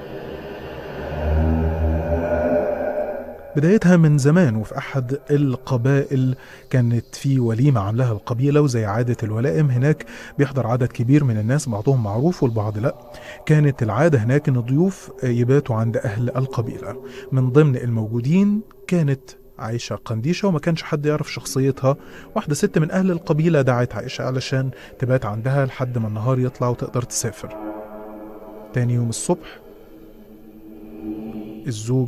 بدايتها من زمان وفي أحد القبائل كانت في وليمة عاملاها القبيلة وزي عادة الولائم هناك بيحضر عدد كبير من الناس بعضهم معروف والبعض لا كانت العادة هناك إن الضيوف يباتوا عند أهل القبيلة من ضمن الموجودين كانت عائشة قنديشة وما كانش حد يعرف شخصيتها واحدة ست من أهل القبيلة دعت عائشة علشان تبات عندها لحد ما النهار يطلع وتقدر تسافر تاني يوم الصبح الزوج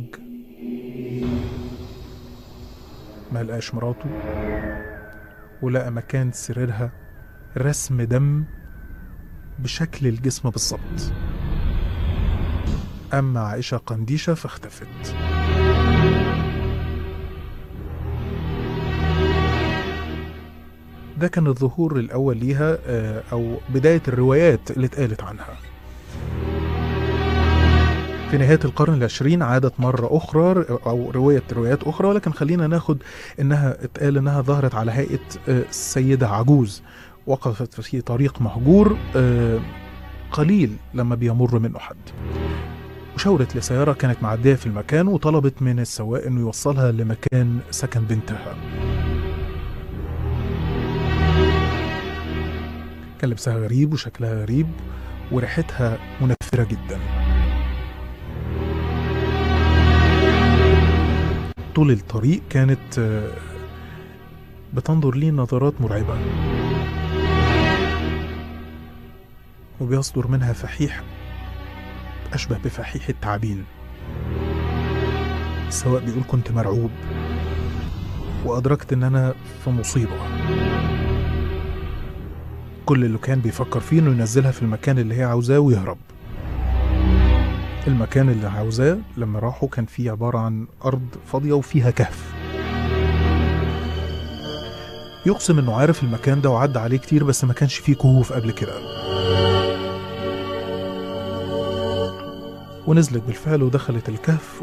ما لقاش مراته ولقى مكان سريرها رسم دم بشكل الجسم بالظبط أما عائشة قنديشة فاختفت ده كان الظهور الأول ليها آه، أو بداية الروايات اللي اتقالت عنها في نهاية القرن العشرين عادت مرة أخرى أو رواية روايات أخرى ولكن خلينا ناخد إنها اتقال إنها ظهرت على هيئة آه، سيدة عجوز وقفت في طريق مهجور آه، قليل لما بيمر منه حد وشاورت لسيارة كانت معدية في المكان وطلبت من السواق إنه يوصلها لمكان سكن بنتها كان لبسها غريب وشكلها غريب وريحتها منفرة جدا طول الطريق كانت آه، بتنظر لي نظرات مرعبة وبيصدر منها فحيح أشبه بفحيح التعابين السواق بيقول كنت مرعوب وأدركت إن أنا في مصيبة كل اللي كان بيفكر فيه إنه ينزلها في المكان اللي هي عاوزاه ويهرب المكان اللي عاوزاه لما راحوا كان فيه عبارة عن أرض فاضية وفيها كهف يقسم إنه عارف المكان ده وعدى عليه كتير بس ما كانش فيه كهوف قبل كده ونزلت بالفعل ودخلت الكهف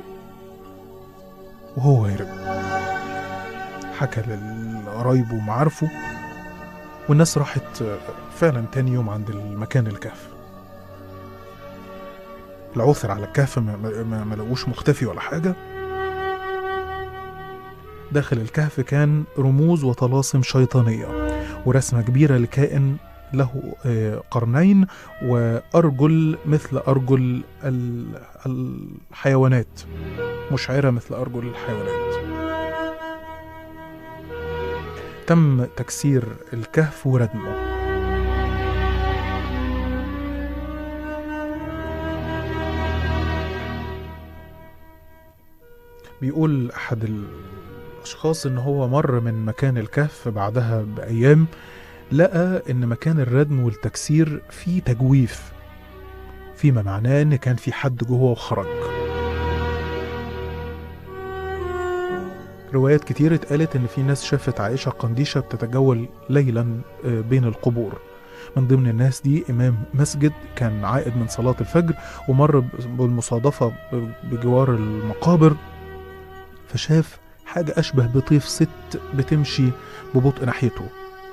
وهو هرب حكى لقرايبه ومعارفه والناس راحت فعلا تاني يوم عند المكان الكهف العثر على الكهف ما, ما, ما لقوش مختفي ولا حاجة داخل الكهف كان رموز وطلاسم شيطانية ورسمة كبيرة لكائن له آه، قرنين وأرجل مثل أرجل ال- الحيوانات مشعرة مثل أرجل الحيوانات تم تكسير الكهف وردمه بيقول أحد الأشخاص إن هو مر من مكان الكهف بعدها بأيام لقى إن مكان الردم والتكسير فيه تجويف فيما معناه إن كان في حد جوه وخرج روايات كتير اتقالت إن في ناس شافت عائشة قنديشة بتتجول ليلا آه، بين القبور من ضمن الناس دي إمام مسجد كان عائد من صلاة الفجر ومر ب- بالمصادفة ب- بجوار المقابر فشاف حاجة أشبه بطيف ست بتمشي ببطء ناحيته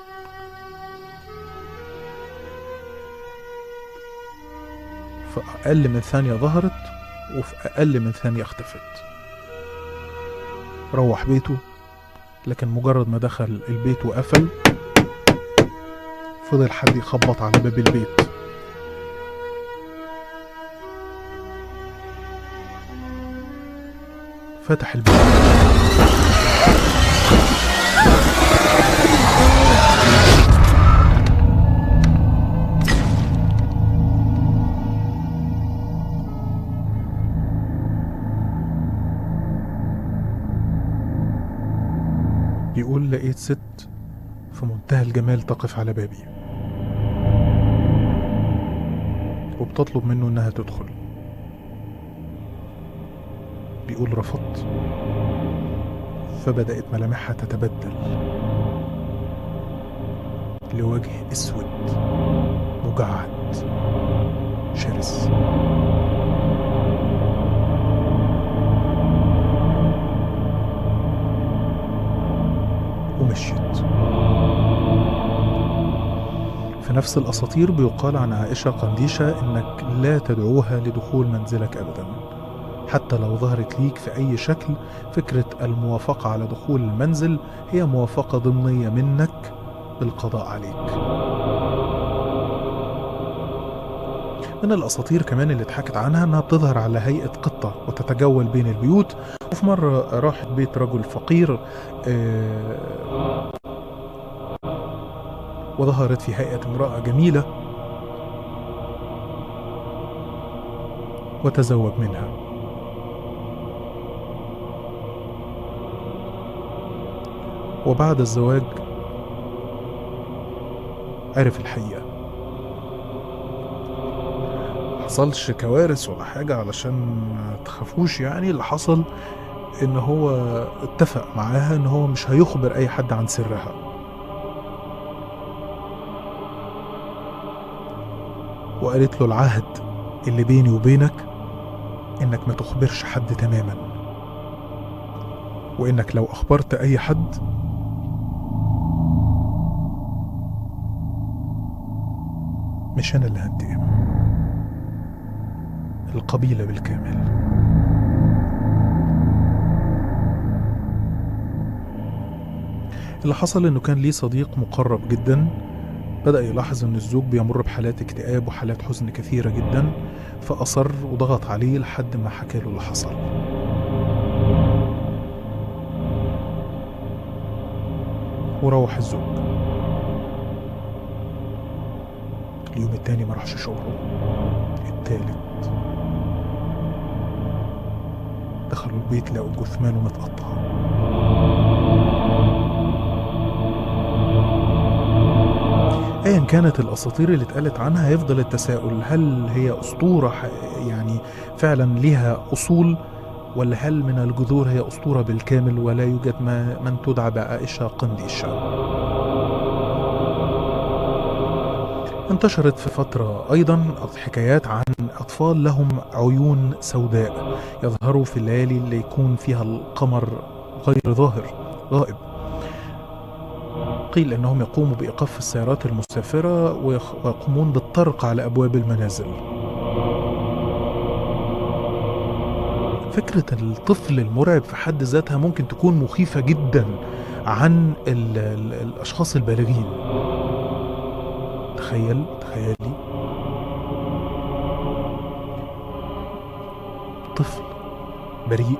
في أقل من ثانية ظهرت وفي أقل من ثانية اختفت روح بيته لكن مجرد ما دخل البيت وقفل فضل حد يخبط على باب البيت فتح الباب بيقول لقيت ست في منتهى الجمال تقف على بابي وبتطلب منه انها تدخل بيقول رفضت فبدأت ملامحها تتبدل لوجه اسود مجعد شرس نفس الأساطير بيقال عن عائشة قنديشة إنك لا تدعوها لدخول منزلك أبدا حتى لو ظهرت ليك في أي شكل فكرة الموافقة على دخول المنزل هي موافقة ضمنية منك بالقضاء عليك من الأساطير كمان اللي اتحكت عنها إنها بتظهر على هيئة قطة وتتجول بين البيوت وفي مرة راحت بيت رجل فقير آه، وظهرت في هيئة امرأة جميلة وتزوج منها وبعد الزواج عرف الحقيقة حصلش كوارث ولا حاجة علشان ما تخافوش يعني اللي حصل ان هو اتفق معاها ان هو مش هيخبر اي حد عن سرها وقالت له العهد اللي بيني وبينك انك ما تخبرش حد تماما وانك لو اخبرت اي حد مش انا اللي هنتقم القبيله بالكامل اللي حصل انه كان ليه صديق مقرب جدا بدأ يلاحظ ان الزوج بيمر بحالات اكتئاب وحالات حزن كثيرة جدا فأصر وضغط عليه لحد ما حكى له اللي حصل وروح الزوج اليوم التاني ما راحش شغله التالت دخلوا البيت لقوا جثمانه متقطع ايا كانت الاساطير اللي اتقالت عنها هيفضل التساؤل هل هي اسطوره ح- يعني فعلا ليها اصول ولا هل من الجذور هي اسطوره بالكامل ولا يوجد ما من تدعى بعائشه قنديشه انتشرت في فترة أيضا حكايات عن أطفال لهم عيون سوداء يظهروا في الليالي اللي يكون فيها القمر غير ظاهر غائب قيل انهم يقوموا بايقاف السيارات المسافره ويخ- ويقومون بالطرق على ابواب المنازل فكره الطفل المرعب في حد ذاتها ممكن تكون مخيفه جدا عن ال ال الاشخاص البالغين تخيل تخيلي طفل بريء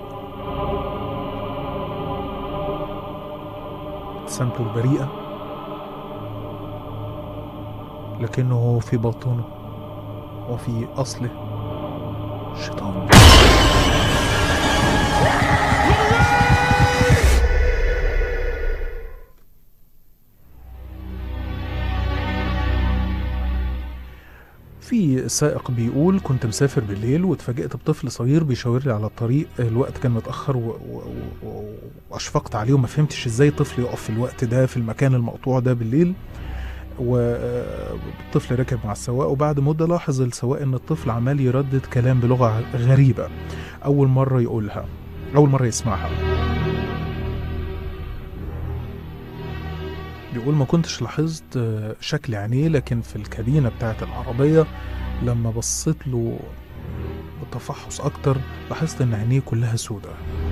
ابتسامته البريئة لكنه في باطنه وفي أصله شيطان في سائق بيقول كنت مسافر بالليل واتفاجئت بطفل صغير بيشاور لي على الطريق الوقت كان متأخر و... و... و... وأشفقت عليه وما فهمتش ازاي طفل يقف في الوقت ده في المكان المقطوع ده بالليل والطفل ركب مع السواق وبعد مدة لاحظ السواق ان الطفل عمال يردد كلام بلغة غريبة أول مرة يقولها أول مرة يسمعها بيقول ما كنتش لاحظت آه، شكل عينيه لكن في الكابينة بتاعت العربية لما بصيت له بتفحص أكتر لاحظت إن عينيه كلها سودة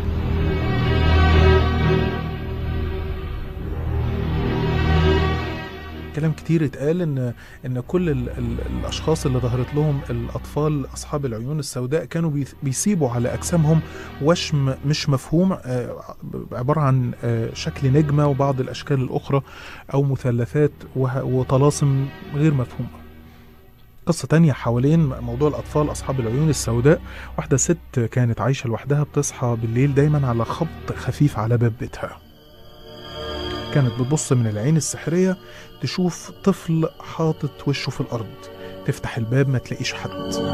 كلام كتير اتقال ان ان كل ال ال الاشخاص اللي ظهرت لهم الاطفال اصحاب العيون السوداء كانوا بيث- بيسيبوا على اجسامهم وشم مش مفهوم آه، عباره عن آه، شكل نجمه وبعض الاشكال الاخرى او مثلثات وه- وطلاسم غير مفهومه قصة تانية حوالين موضوع الأطفال أصحاب العيون السوداء واحدة ست كانت عايشة لوحدها بتصحى بالليل دايما على خبط خفيف على باب بيتها كانت بتبص من العين السحرية تشوف طفل حاطط وشه في الأرض تفتح الباب ما تلاقيش حد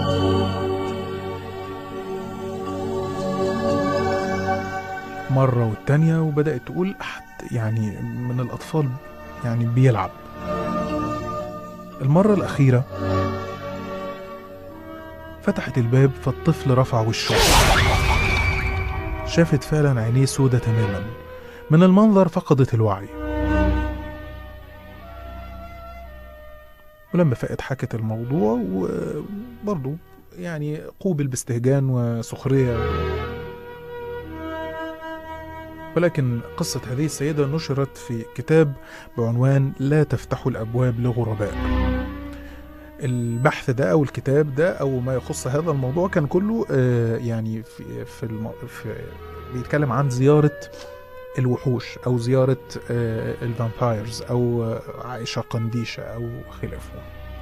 مرة والتانية وبدأت تقول أحد يعني من الأطفال يعني بيلعب المرة الأخيرة فتحت الباب فالطفل رفع وشه شافت فعلا عينيه سودة تماما من المنظر فقدت الوعي ولما فاقت حكت الموضوع وبرضه يعني قوبل باستهجان وسخرية ولكن قصة هذه السيدة نشرت في كتاب بعنوان لا تفتحوا الأبواب لغرباء البحث ده أو الكتاب ده أو ما يخص هذا الموضوع كان كله آه، يعني في, في, الم... في بيتكلم عن زيارة الوحوش أو زيارة آه، الفامبايرز أو آه، عائشة قنديشة أو خلافه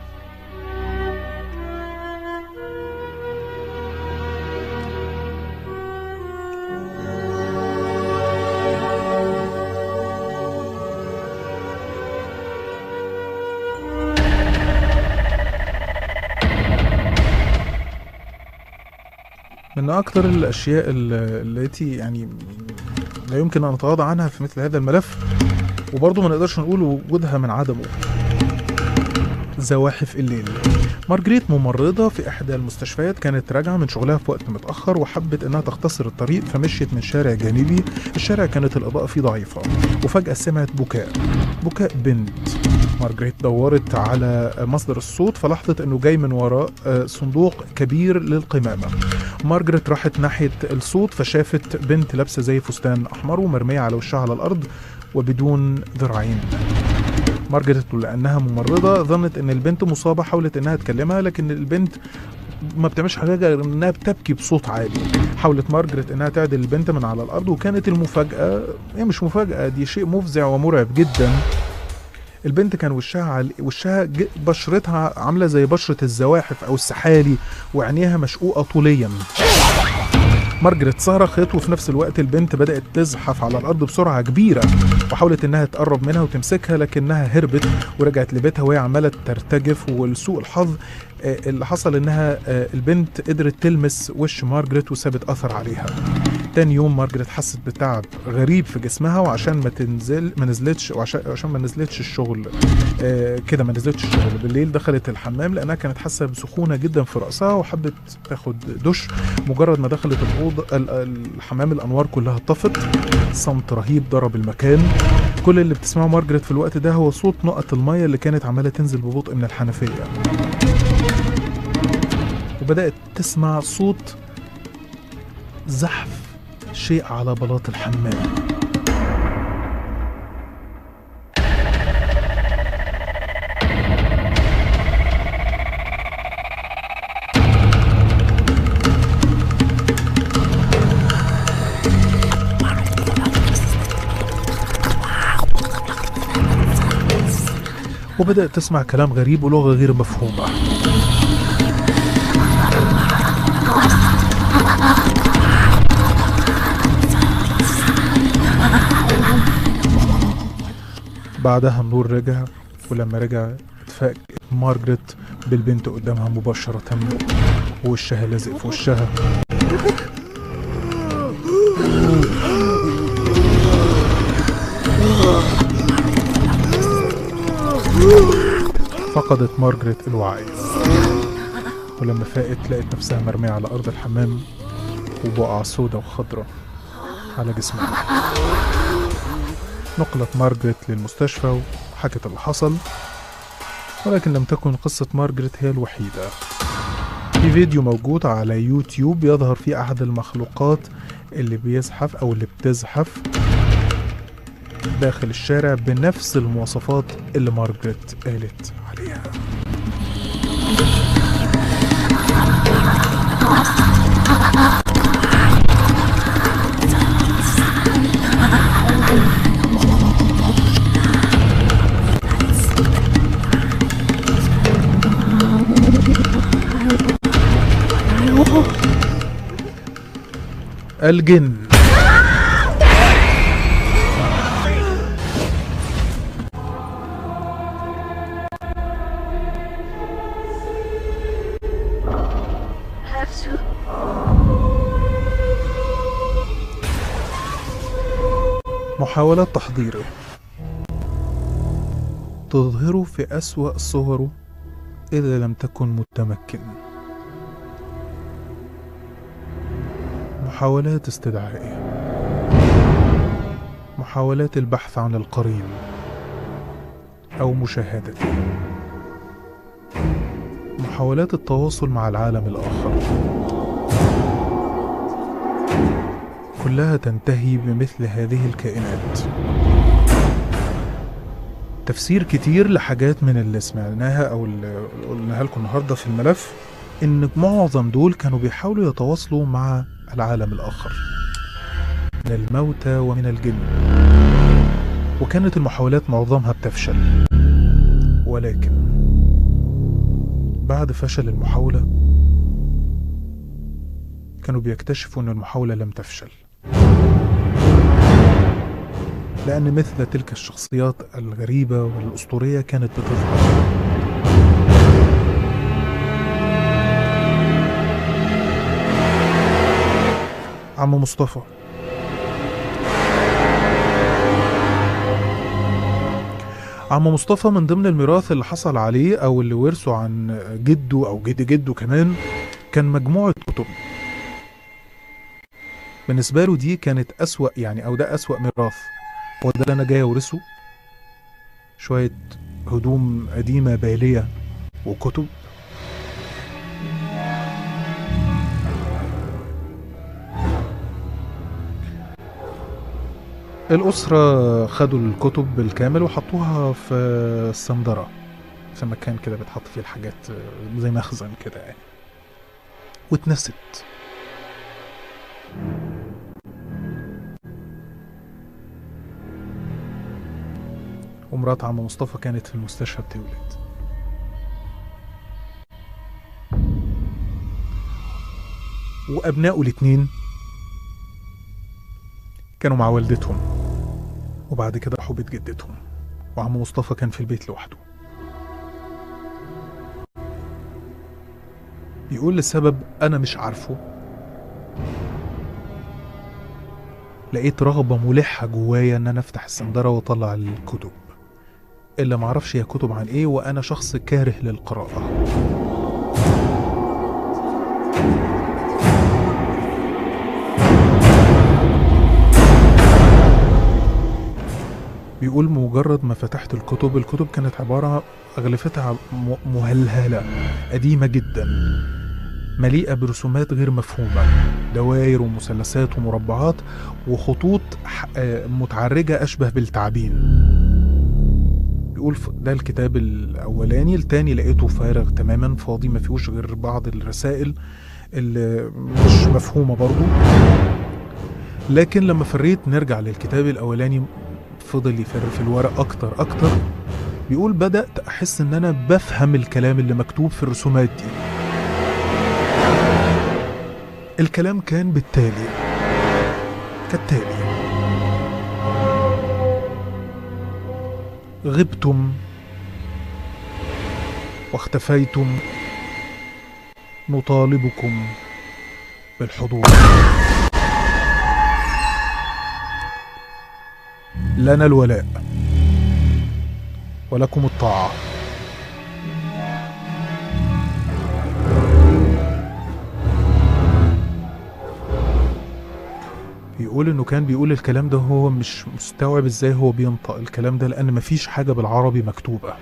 من أكثر الأشياء ال- التي يعني لا يمكن أن نتغاضى عنها في مثل هذا الملف وبرضه ما نقدرش نقول وجودها من عدمه زواحف الليل مارجريت ممرضة في إحدى المستشفيات كانت راجعة من شغلها في وقت متأخر وحبت إنها تختصر الطريق فمشيت من شارع جانبي الشارع كانت الإضاءة فيه ضعيفة وفجأة سمعت بكاء بكاء بنت مارجريت دورت على مصدر الصوت فلاحظت إنه جاي من وراء آه، صندوق كبير للقمامة مارجريت راحت ناحية الصوت فشافت بنت لابسة زي فستان أحمر ومرمية على وشها على الأرض وبدون ذراعين مارجريت لأنها ممرضة ظنت إن البنت مصابة حاولت إنها تكلمها لكن البنت ما بتعملش حاجة غير إنها بتبكي بصوت عالي حاولت مارجريت إنها تعدل البنت من على الأرض وكانت المفاجأة هي مش مفاجأة دي شيء مفزع ومرعب جدا البنت كان وشها عل... وشها ج... بشرتها عامله زي بشره الزواحف او السحالي وعينيها مشقوقه طوليا مارجريت صرخت وفي نفس الوقت البنت بدأت تزحف على الأرض بسرعة كبيرة وحاولت إنها تقرب منها وتمسكها لكنها هربت ورجعت لبيتها وهي عمالة ترتجف ولسوء الحظ آه، اللي حصل إنها آه، البنت قدرت تلمس وش مارجريت وسابت أثر عليها تاني يوم مارجريت حست بتعب غريب في جسمها وعشان ما تنزل ما نزلتش وعشان عشان ما نزلتش الشغل آه، كده ما نزلتش الشغل بالليل دخلت الحمام لانها كانت حاسه بسخونه جدا في راسها وحبت تاخد دش مجرد ما دخلت الاوضه ال- الحمام الانوار كلها طفت صمت رهيب ضرب المكان كل اللي بتسمعه مارجريت في الوقت ده هو صوت نقط الميه اللي كانت عماله تنزل ببطء من الحنفيه وبدات تسمع صوت زحف شيء على بلاط الحمام وبدأت تسمع كلام غريب ولغة غير مفهومة بعدها النور رجع ولما رجع اتفاجئت مارجريت بالبنت قدامها مباشرة ووشها لازق في وشها فقدت مارجريت الوعي ولما فاقت لقت نفسها مرمية على أرض الحمام وبقع سودة وخضرة على جسمها نقلت مارجريت للمستشفى وحكت اللي حصل ولكن لم تكن قصة مارجريت هي الوحيدة في فيديو موجود على يوتيوب يظهر فيه أحد المخلوقات اللي بيزحف أو اللي بتزحف داخل الشارع بنفس المواصفات اللي مارجريت قالت عليها الجن محاولة تحضيره تظهره في أسوأ صوره إذا لم تكن متمكن محاولات استدعائه محاولات البحث عن القرين أو مشاهدته محاولات التواصل مع العالم الآخر كلها تنتهي بمثل هذه الكائنات تفسير كتير لحاجات من اللي سمعناها او اللي قلناها لكم النهارده في الملف ان معظم دول كانوا بيحاولوا يتواصلوا مع العالم الاخر من الموتى ومن الجن وكانت المحاولات معظمها بتفشل ولكن بعد فشل المحاولة كانوا بيكتشفوا ان المحاولة لم تفشل لأن مثل تلك الشخصيات الغريبة والأسطورية كانت بتظهر عم مصطفى عم مصطفى من ضمن الميراث اللي حصل عليه أو اللي ورثه عن جده أو جد جده كمان كان مجموعة كتب بالنسبة له دي كانت أسوأ يعني أو ده أسوأ ميراث هو ده اللي انا جاي اورثه شوية هدوم قديمة بالية وكتب الأسرة خدوا الكتب بالكامل وحطوها في السندرة في مكان كده بتحط فيه الحاجات زي مخزن كده يعني واتنست ومرات عم مصطفى كانت في المستشفى بتولد وأبنائه الاتنين كانوا مع والدتهم وبعد كده راحوا بيت جدتهم وعم مصطفى كان في البيت لوحده بيقول لسبب أنا مش عارفه لقيت رغبة ملحة جوايا إن أنا أفتح السندرة وأطلع الكتب إلا معرفش هي كتب عن إيه وأنا شخص كاره للقراءة بيقول مجرد ما فتحت الكتب الكتب كانت عبارة أغلفتها م- مهلهلة قديمة جدا مليئة برسومات غير مفهومة دوائر ومثلثات ومربعات وخطوط ح- آه، متعرجة أشبه بالتعابين بيقول ف- ده الكتاب الأولاني التاني لقيته فارغ تماما فاضي ما فيهوش غير بعض الرسائل اللي مش مفهومة برضو لكن لما فريت نرجع للكتاب الأولاني فضل يفر في الورق أكتر أكتر بيقول بدأت أحس إن أنا بفهم الكلام اللي مكتوب في الرسومات دي الكلام كان بالتالي كالتالي غبتم واختفيتم نطالبكم بالحضور لنا الولاء ولكم الطاعه بيقول انه كان بيقول الكلام ده هو مش مستوعب ازاي هو بينطق الكلام ده لان مفيش حاجه بالعربي مكتوبه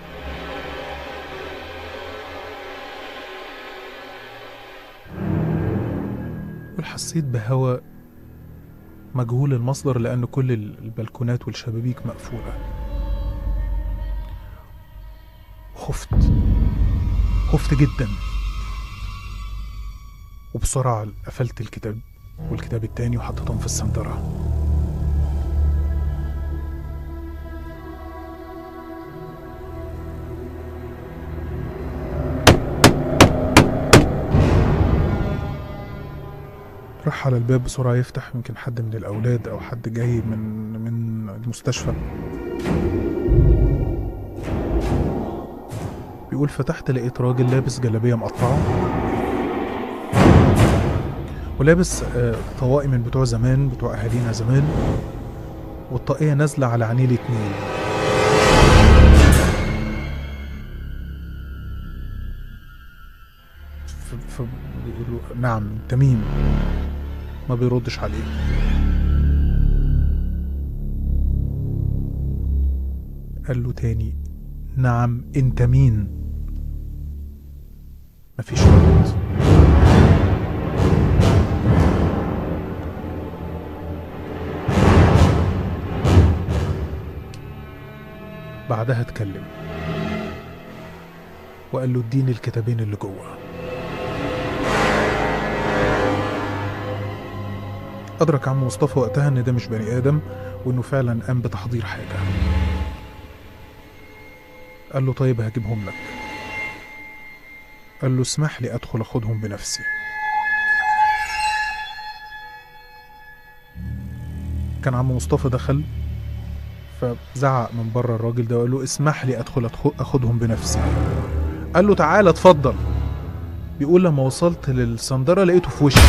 بيقول حسيت بهواء مجهول المصدر لان كل البلكونات والشبابيك مقفوله خفت خفت جدا وبسرعه قفلت الكتاب والكتاب التاني وحطيتهم في السندرة راح على الباب بسرعة يفتح يمكن حد من الأولاد أو حد جاي من من المستشفى بيقول فتحت لقيت راجل لابس جلابية مقطعة ولابس آه، طواقي من بتوع زمان بتوع اهالينا زمان والطاقية نازلة على عينيه الاتنين ف... ف... بيقول له نعم انت مين ما بيردش عليه قال له تاني نعم انت مين مفيش رد بعدها اتكلم وقال له اديني الكتابين اللي جوه أدرك عم مصطفى وقتها إن ده مش بني آدم وإنه فعلا قام بتحضير حاجة قال له طيب هجيبهم لك قال له اسمح لي أدخل أخدهم بنفسي كان عم مصطفى دخل فزعق من بره الراجل ده وقال له اسمح لي أدخل أدخل- أخدهم بنفسي قال له تعالى اتفضل بيقول لما وصلت للصندرة لقيته في وشي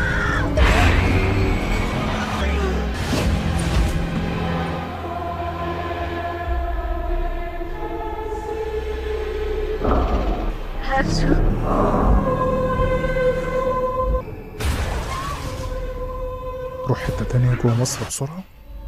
روح حتة تانية جوه مصر بسرعة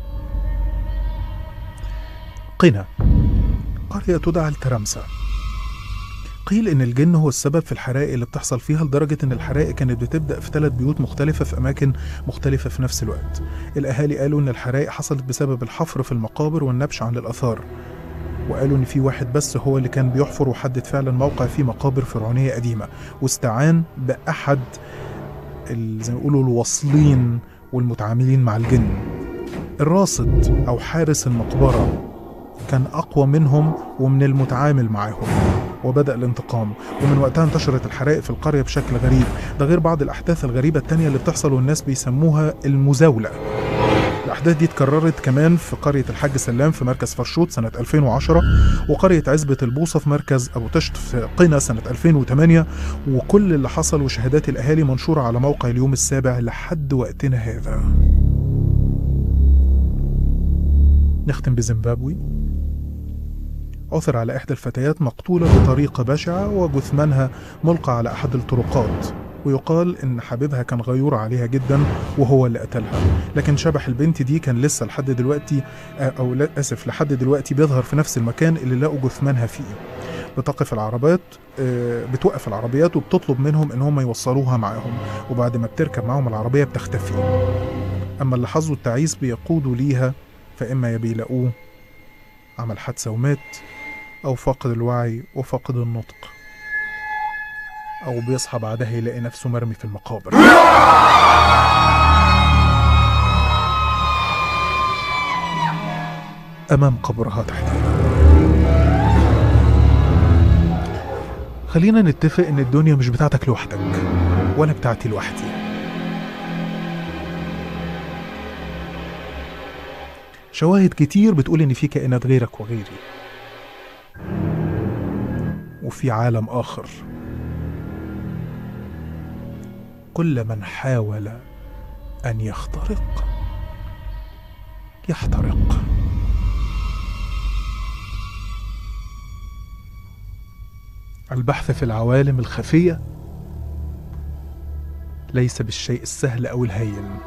قنا قرية تدعى الترمسة قيل إن الجن هو السبب في الحرائق اللي بتحصل فيها لدرجة إن الحرائق كانت بتبدأ في ثلاث بيوت مختلفة في أماكن مختلفة في نفس الوقت الأهالي قالوا إن الحرائق حصلت بسبب الحفر في المقابر والنبش عن الآثار وقالوا إن في واحد بس هو اللي كان بيحفر وحدد فعلا موقع فيه مقابر فرعونية قديمة واستعان بأحد ال- زي ما يقولوا الواصلين والمتعاملين مع الجن الراصد أو حارس المقبرة كان أقوى منهم ومن المتعامل معاهم وبدأ الانتقام ومن وقتها انتشرت الحرائق في القرية بشكل غريب ده غير بعض الأحداث الغريبة التانية اللي بتحصل والناس بيسموها المزاولة الأحداث دي اتكررت كمان في قرية الحاج سلام في مركز فرشوط سنة 2010 وقرية عزبة البوصة في مركز أبو تشت في قنا سنة 2008 وكل اللي حصل وشهادات الأهالي منشورة على موقع اليوم السابع لحد وقتنا هذا نختم بزيمبابوي عثر على إحدى الفتيات مقتولة بطريقة بشعة وجثمانها ملقى على أحد الطرقات ويقال إن حبيبها كان غيور عليها جدا وهو اللي قتلها لكن شبح البنت دي كان لسه لحد دلوقتي آه، أو لا آسف لحد دلوقتي بيظهر في نفس المكان اللي لقوا جثمانها فيه بتقف العربات آه، بتوقف العربيات وبتطلب منهم ان هم يوصلوها معاهم وبعد ما بتركب معاهم العربية بتختفي اما اللي حظه التعيس بيقودوا ليها فاما يا بيلاقوه عمل حادثة ومات او فاقد الوعي وفاقد النطق او بيصحى بعدها يلاقي نفسه مرمي في المقابر امام قبرها تحديدا خلينا نتفق ان الدنيا مش بتاعتك لوحدك ولا بتاعتي لوحدي شواهد كتير بتقول ان في كائنات غيرك وغيري وفي عالم اخر كل من حاول ان يخترق يحترق البحث في العوالم الخفيه ليس بالشيء السهل او الهين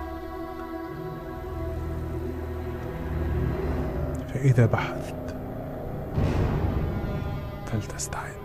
فاذا بحثت فلتستعد